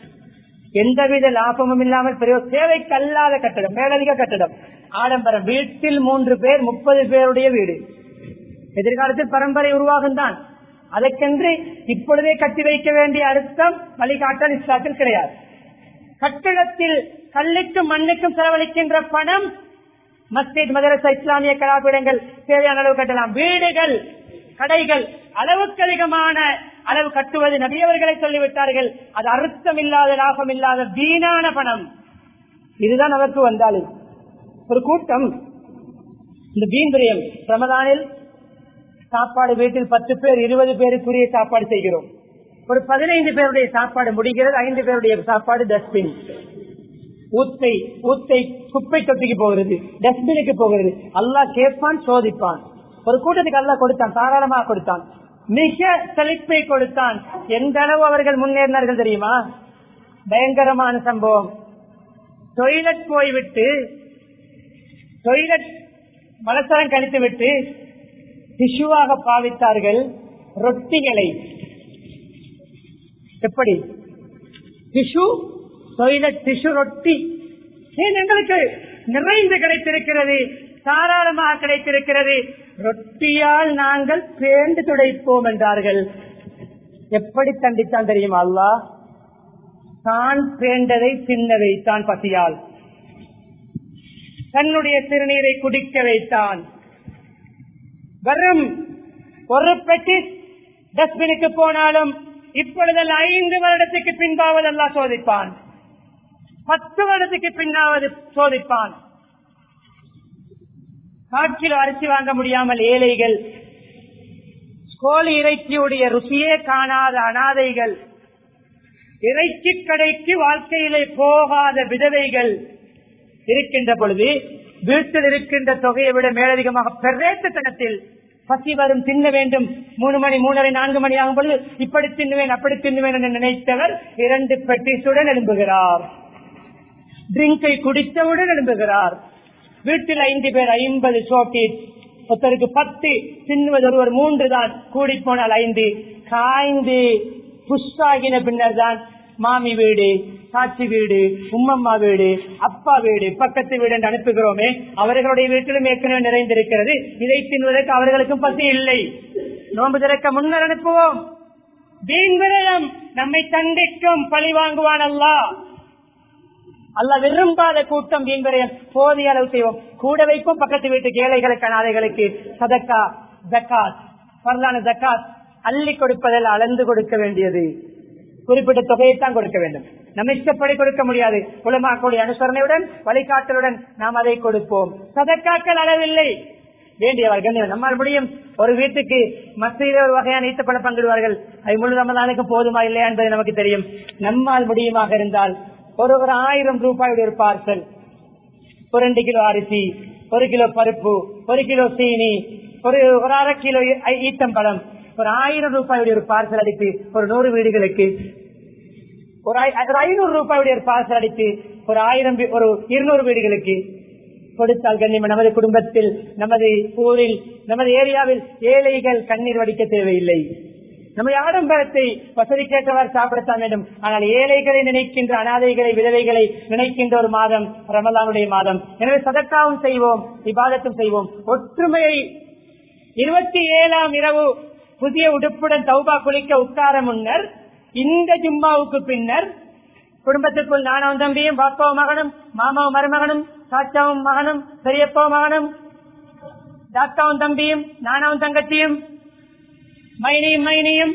எந்தவித லாபமும் இல்லாமல் பெரிய தேவைக்கு அல்லாத கட்டடம் மேலதிக கட்டடம் ஆடம்பரம் வீட்டில் மூன்று பேர் முப்பது பேருடைய வீடு எதிர்காலத்தில் பரம்பரை உருவாகும் தான் அதற்கென்று இப்பொழுதே கட்டி வைக்க வேண்டிய அர்த்தம் வழிகாட்டல் இஸ்லாத்தில் கிடையாது கட்டிடத்தில் கல்லுக்கும் மண்ணுக்கும் செலவழிக்கின்ற பணம் மஸ்ஜித் மதரசா இஸ்லாமிய கலாபீடங்கள் தேவையான அளவு கட்டலாம் வீடுகள் கடைகள் அளவுக்கு அதிகமான அளவு கட்டுவது நபியவர்களை சொல்லிவிட்டார்கள் அது அர்த்தம் இல்லாத லாபம் இல்லாத வீணான பணம் இதுதான் நமக்கு வந்தாலும் ஒரு கூட்டம் இந்த வீண் பிரியம் ரமதானில் சாப்பாடு வீட்டில் பத்து பேர் இருபது பேருக்குரிய சாப்பாடு செய்கிறோம் ஒரு பதினைந்து பேருடைய சாப்பாடு முடிகிறது ஐந்து பேருடைய சாப்பாடு டஸ்ட்பின் ஊத்தை ஊத்தை குப்பை தொட்டிக்கு போகிறது டஸ்ட்பினுக்கு போகிறது அல்லாஹ் கேட்பான் சோதிப்பான் ஒரு கூட்டத்துக்கு அல்லாஹ் கொடுத்தான் தாராளமாக கொடுத்தான் மிக செழிப்பை கொடுத்தான் எந்த அளவு அவர்கள் முன்னேறினார்கள் தெரியுமா பயங்கரமான சம்பவம் டொய்லெட் போய்விட்டு டொய்லெட் மலசரம் கழித்து விட்டு டிஷ்யூவாக பாவித்தார்கள் ரொட்டிகளை எப்படி டிஷ்யூ டொய்லெட் டிஷ்யூ ரொட்டி ஏன் எங்களுக்கு நிறைந்து கிடைத்திருக்கிறது தாராளமாக கிடைத்திருக்கிறது ரொட்டியால் நாங்கள் பேண்டு துடைப்போம் என்றார்கள் எப்படி தண்டித்தான் தெரியுமா அல்லா தான் பேண்டதை தின்ன வைத்தான் பசியால் தன்னுடைய சிறுநீரை குடிக்க வைத்தான் வரும் ஒரு பெட்டி டஸ்ட்பினுக்கு போனாலும் இப்பொழுதல் ஐந்து வருடத்துக்கு பின்பாவதெல்லாம் சோதிப்பான் பத்து வருடத்துக்கு பின்னாவது சோதிப்பான் காற்றில் அரிசி வாங்க முடியாமல் ஏழைகள் கோழி இறைச்சியுடைய ருசியே காணாத அனாதைகள் இறைச்சி கடைக்கு வாழ்க்கையிலே போகாத விதவைகள் இருக்கின்ற பொழுது வீட்டில் இருக்கின்ற தொகையை விட மேலதிகமாக பெரேட்டுத்தனத்தில் பசி வரும் தின்ன வேண்டும் மூணு மணி மூணரை நான்கு மணி ஆகும் பொழுது இப்படி தின்னுவேன் அப்படி தின்னுவேன் என்று நினைத்தவர் இரண்டு பெட்டிஸுடன் எழும்புகிறார் ட்ரிங்கை குடித்தவுடன் எழும்புகிறார் வீட்டில் ஐந்து பேர் ஐம்பது சோட்டி ஒருத்தருக்கு பத்து தின்னுவது ஒருவர் மூன்று தான் கூடி போனால் ஐந்து காய்ந்து புஷ்டாகின பின்னர் தான் மாமி வீடு சாட்சி வீடு உம்மம்மா வீடு அப்பா வீடு பக்கத்து வீடு என்று அனுப்புகிறோமே அவர்களுடைய வீட்டிலும் ஏற்கனவே நிறைந்திருக்கிறது இதை தின்வதற்கு அவர்களுக்கும் பசி இல்லை நோன்பு திறக்க முன்னர் அனுப்புவோம் வீண்விரயம் நம்மை தண்டிக்கும் பழி வாங்குவான் அல்லா அல்ல விரும்பாத கூட்டம் வீண்விரயம் போதிய அளவு செய்வோம் கூட வைப்போம் பக்கத்து வீட்டுக்கு ஏழைகளுக்கு அனாதைகளுக்கு சதக்கா ஜக்காத் பரலான ஜக்காத் அள்ளி கொடுப்பதில் அளந்து கொடுக்க வேண்டியது குறிப்பிட்ட தொகையைத்தான் கொடுக்க வேண்டும் நம்ம இஷ்டப்படி கொடுக்க முடியாது உலமாக்களுடைய அனுசரணையுடன் வழிகாட்டலுடன் நாம் அதை கொடுப்போம் சதக்காக்கள் அளவில்லை வேண்டியவர்கள் நம்மால் முடியும் ஒரு வீட்டுக்கு மத்தியிலே ஒரு வகையான ஈட்டப்பட பங்கிடுவார்கள் அது முழு ரமதானுக்கு போதுமா இல்லையா என்பது நமக்கு தெரியும் நம்மால் முடியுமாக இருந்தால் ஒரு ஒரு ஆயிரம் ரூபாயுடைய ஒரு பார்சல் ஒரு ரெண்டு கிலோ அரிசி ஒரு கிலோ பருப்பு ஒரு கிலோ சீனி ஒரு ஒரு அரை கிலோ ஈத்தம்பழம் ஒரு ஆயிரம் ரூபாயுடைய ஒரு பார்சல் அடித்து ஒரு நூறு வீடுகளுக்கு ஒரு ஐநூறு ரூபாயுடைய ஒரு பார்சல் அடித்து ஒரு ஆயிரம் வீ- ஒரு இருநூறு வீடுகளுக்கு கொடுத்தால் கண்ணியம் நமது குடும்பத்தில் நமது ஊரில் நமது ஏரியாவில் ஏழைகள் கண்ணீர் வடிக்க தேவையில்லை நம்ம ஆடம்பரத்தை வசதிக்கேற்றவாறு சாப்பிடத்தான் வேண்டும் ஆனால் ஏழைகளை நினைக்கின்ற அனாதைகளை விதவைகளை நினைக்கின்ற ஒரு மாதம் ரமலானுடைய மாதம் எனவே சதக்காவும் செய்வோம் விவாதத்தும் செய்வோம் ஒற்றுமையை இருபத்தி ஏழாம் இரவு புதிய உடுப்புடன் தௌபா குளிக்க உட்கார முன்னர் இந்த ஜும்மாவுக்கு பின்னர் குடும்பத்துக்குள் நானும் தம்பியும் பாப்பாவும் மகனும் மாமாவும் மருமகனும் சாச்சாவும் மகனும் பெரியப்பாவும் மகனும் தாத்தாவும் தம்பியும் நானாவும் தங்கச்சியும் மைனியும் மைனியும்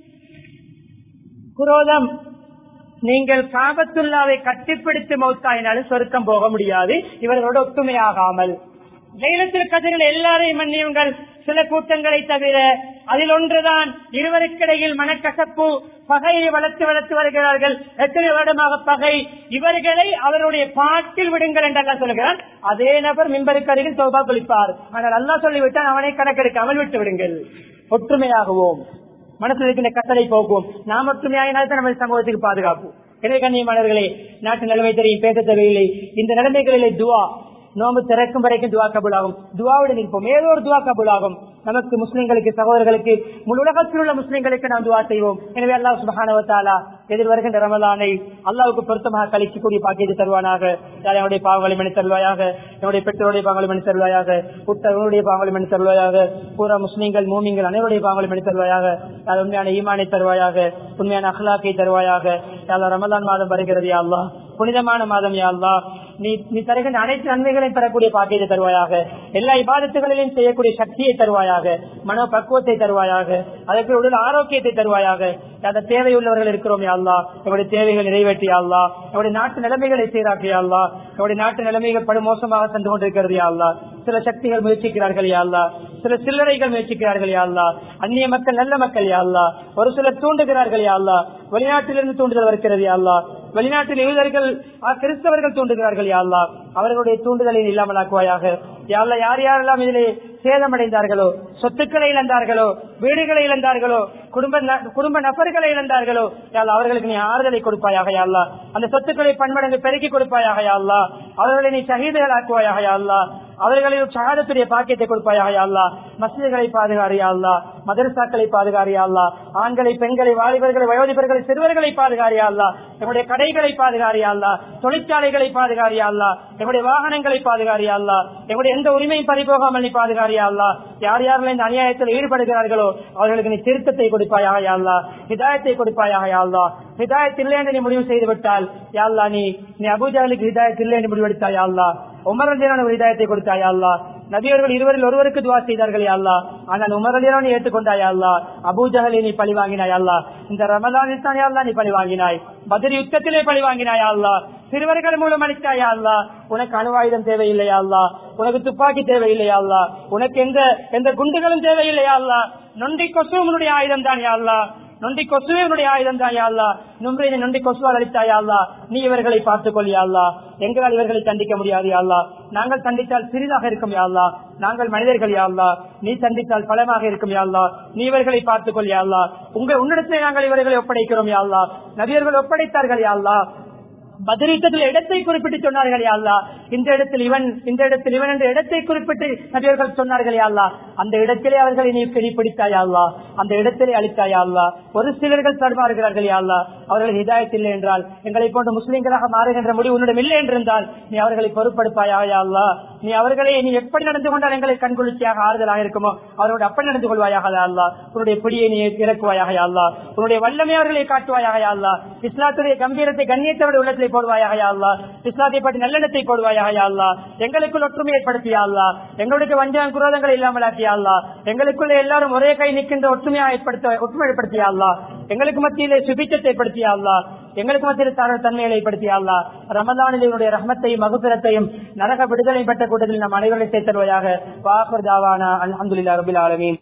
குரோதம் நீங்கள் காபத்துல்லாவை கட்டிப்பிடித்து மௌத்தாயினாலும் சொருக்கம் போக முடியாது இவர்களோட ஒத்துமையாகாமல் லைலத்தில் கதிரில் எல்லாரையும் மன்னியுங்கள் சில கூட்டங்களை தவிர அதில் ஒன்றுதான் இருவருக்கிடையில் மனக்கசப்பு பகையை வளர்த்து வளர்த்து வருகிறார்கள் எத்தனை வருடமாக பகை இவர்களை அவருடைய பாட்டில் விடுங்கள் என்று அல்லா சொல்கிறார் அதே நபர் மின்பருக்கு அருகில் சோபா குளிப்பார் ஆனால் அல்லா சொல்லிவிட்டால் அவனை கணக்கெடுக்காமல் விட்டு விடுங்கள் ஒற்றுமையாகுவோம் மனசில் இருக்கின்ற கட்டளை போக்குவோம் நாம் ஒற்றுமையாகினால் தான் நமது சமூகத்துக்கு பாதுகாப்பு எனவே கண்ணியமானவர்களே நாட்டு நிலைமை தெரியும் பேச தேவையில்லை இந்த நிலைமைகளிலே துவா நோம்பு திறக்கும் வரைக்கும் துவா கபூலாகும் துவாவுடன் இருப்போம் ஏதோ ஒரு துவா கபூலாகும் நமக்கு முஸ்லிம்களுக்கு சகோதரர்களுக்கு முழு உலகத்தில் உள்ள முஸ்லிம்களுக்கு நாம் துவா செய்வோம் எனவே அல்லாஹ் சுபஹானவத்தாலா எதிர் வருகின்ற ரமலானை அல்லாவுக்கு பொருத்தமாக கழிக்கக்கூடிய பாக்கியத்தை தருவானாக யார் என்னுடைய பாவங்களை மணி தருவாயாக என்னுடைய பெற்றோருடைய பாவங்களை மணி தருவாயாக உத்தவனுடைய பாவங்களை மணி தருவாயாக பூரா முஸ்லிம்கள் மூமிங்கள் அனைவருடைய பாவங்களை மணி தருவாயாக யார் உண்மையான ஈமானை தருவாயாக உண்மையான அஹ்லாக்கை தருவாயாக யார் ரமலான் மாதம் வருகிறது யா அல்லாஹ் புனிதமான மாதம் யா அல்லாஹ் நீ நீ தருகின்ற அனைத்து நன்மைகளையும் பெறக்கூடிய பாக்கியத்தை தருவாயாக எல்லா இபாதத்துகளிலும் செய்யக்கூடிய சக்தியை தருவாயாக மன பக்குவத்தை தருவாயாக அதற்கு உடல் ஆரோக்கியத்தை தருவாயாக அந்த தேவையுள்ளவர்கள் இருக்கிறோம் யா அல்லாஹ் நம்முடைய தேவைகள் நிறைவேற்றியா அல்லா நம்முடைய நாட்டு நிலைமைகளை சீராக்கியா அல்லா நம்முடைய நாட்டு நிலைமைகள் படுமோசமாக சென்று கொண்டிருக்கிறது யா அல்லாஹ் சில சக்திகள் முயற்சிக்கிறார்கள் யா அல்லாஹ் சில சில்லறைகள் முயற்சிக்கிறார்கள் யா அல்லாஹ் அந்நிய மக்கள் நல்ல மக்கள் யா அல்லாஹ் ஒரு சிலர் தூண்டுகிறார்கள் யா அல்லாஹ் வெளிநாட்டிலிருந்து தூண்டுதல் வருகிறது யா அல்லாஹ் வெளிநாட்டில் யூதர்கள் ஆ, கிறிஸ்தவர்கள் தூண்டுகிறார்கள் யா அல்லாஹ் அவர்களுடைய தூண்டுதலை இல்லாமலாக்குவாயாக யா அல்லாஹ் யார் யாரெல்லாம் இதிலே சேதமடைந்தார்களோ சொத்துக்களை இழந்தார்களோ வீடுகளை இழந்தார்களோ குடும்ப ந- குடும்ப நபர்களை இழந்தார்களோ யா அல்லாஹ் அவர்களுக்கு நீ ஆறுதலை கொடுப்பாயாக யா அல்லாஹ் அந்த சொத்துக்களை பன்மடங்கு பெருக்கி கொடுப்பாயாக யா அல்லாஹ் அவர்களை நீ சகிதுகள் ஆக்குவாயாக யா அல்லாஹ் அவர்களின் சகாதத்துடைய பாக்கியத்தை கொடுப்பாயாக யா அல்லாஹ் மசிதிகளை பாதுகாரியா அல்லா மதரசாக்களை பாதுகாரியா அல்லா ஆண்களை பெண்களை வாலிபர்களை வயோதிபர்களை சிறுவர்களை பாதுகாரியா அல்லா நம்முடைய கடைகளை பாதுகாரியா அல்லா தொழிற்சாலைகளை பாதுகாரியா அல்லா நம்முடைய வாகனங்களை பாதுகாரியா அல்லா நம்முடைய எந்த உரிமையும் பறிபோகாமல் நீ பாதுகாரியா அல்லா யார் யாரெல்லாம் இந்த அநியாயத்தில் ஈடுபடுகிறார்களோ அவர்களுக்கு நீ திருத்தத்தை கொடுப்பாயாக யா அல்லா ஹிதாயத்தை கொடுப்பாயாக யா அல்லா ஹிதாயத் இல்லை என்று நீ முடிவு செய்து விட்டால் யா அல்லா நீ நீ அபுஜாலுக்கு ஹிதாயத் இல்லை என்று முடிவெடுத்தாய் யா அல்லா உமர் ரலியல்லாஹு ஒரு ஹிதாயத்தை கொடுத்தாய் யா அல்லா நபியர்கள் இருவரில் ஒருவருக்கு துவா செய்தார்கள் யா அல்லா ஆனால் உமர் ரலியல்லாஹு ஏற்றுக்கொண்டாய் யா அல்லா அபூஜஹலை நீ பழி வாங்கினாய் யா அல்லா இந்த ரமலானில் தான் யா அல்லா நீ பழி வாங்கினாய் பதில் யுத்தத்திலே பழி வாங்கினாய் யா அல்லா சிறுவர்கள் மூலம் அளித்தாயா அல்லா உனக்கு அணுவாயுதம் தேவையில்லையா அல்லா உனக்கு துப்பாக்கி தேவையில்லையா அல்லா உனக்கு எந்த எந்த குண்டுகளும் தேவையில்லையா அல்லா நொண்டி கொசுவும் உன்னுடைய ஆயுதம் தான் யா அல்லா நொண்டி கொசுவே உன்னுடைய ஆயுதம் தான் யா அல்லா நும்பரை நொண்டி கொசுவால் அளித்தாயா அல்லா நீ இவர்களை பார்த்துக் கொள் யா அல்லா எங்களால் இவர்களை தண்டிக்க முடியாது யா அல்லா நாங்கள் தண்டித்தால் சிறிதாக இருக்கும் யா அல்லா நாங்கள் மனிதர்கள் யா அல்லா நீ தண்டித்தால் பலமாக இருக்கும் யா அல்லா நீ இவர்களை பார்த்துக் கொள் யா அல்லா உங்கள் உன்னிடத்திலே நாங்கள் இவர்களை ஒப்படைக்கிறோம் யா அல்லா நபியர்கள் ஒப்படைத்தார்கள் யா அல்லா பதிரீட்டத்தில் இடத்தை குறிப்பிட்டு சொன்னார்கள் யா அல்லா இந்த இடத்தில் இவன் இந்த இடத்தில் இவன் என்ற இடத்தை குறிப்பிட்டு நபியர்கள் சொன்னார்கள் யா அல்லா அந்த இடத்திலே அவர்களை நீ பிடித்தாயா அல்லா அந்த இடத்திலே அளித்தாயா அல்லா ஒரு சிலர்கள் தடுமாறுகிறார்கள் யா அல்லா அவர்கள் ஹிதாயத் இல்லை என்றால் எங்களை போன்ற முஸ்லிம்களாக மாறுகின்ற முடிவு உன்னிடம் இல்லை என்றிருந்தால் நீ அவர்களை பொறுப்படுப்பாயா யா அல்லா நீ அவர்களை நீ எப்படி நடந்து கொண்டால் எங்களை கண்குளிர்ச்சியாக ஆறுதலாக இருக்குமோ அவரோடு அப்படி நடந்து கொள்வாயாக யா அல்லா உன்னுடைய பிடியை நீ இறக்குவாயாக யா அல்லா உன்னுடைய வல்லமை அவர்களை காட்டுவாயாக யா அல்லா இஸ்லாத்துடைய கம்பீரத்தை கண்ணியத்தோட உள்ளத்திலே போடுவாயாக யா அல்லா இஸ்லாத்தை பற்றி நல்லெண்ணத்தை போடுவாயாக யா அல்லா எங்களுக்குள் ஒற்றுமை ஏற்படுத்தியா அல்லா எங்களுக்கு வஞ்சகம் குரோதங்கள் இல்லாமல் ஆக்கியா அல்லா எங்களுக்குள்ள எல்லாரும் ஒரே கை நிற்கின்ற ஒற்றுமையா ஏற்படுத்த ஒற்றுமை ஏற்படுத்தியா அல்லா எங்களுக்கு மத்தியிலே சுபிச்சத்தை ஏற்படுத்தியா அல்லா எங்களுக்கு மத்தியில் தர தன்மையை ஏற்படுத்தியா அல்லா ரமதானில் இவனுடைய ரஹமத்தையும் மகுபிரத்தையும் நரக விடுதலை பெற்ற கூட்டத்தில் நம் அனைவரை சேர்த்தருவாயாக வாக்குர் தாவானா அலமதுல்லா ரபில் ஆலமீன்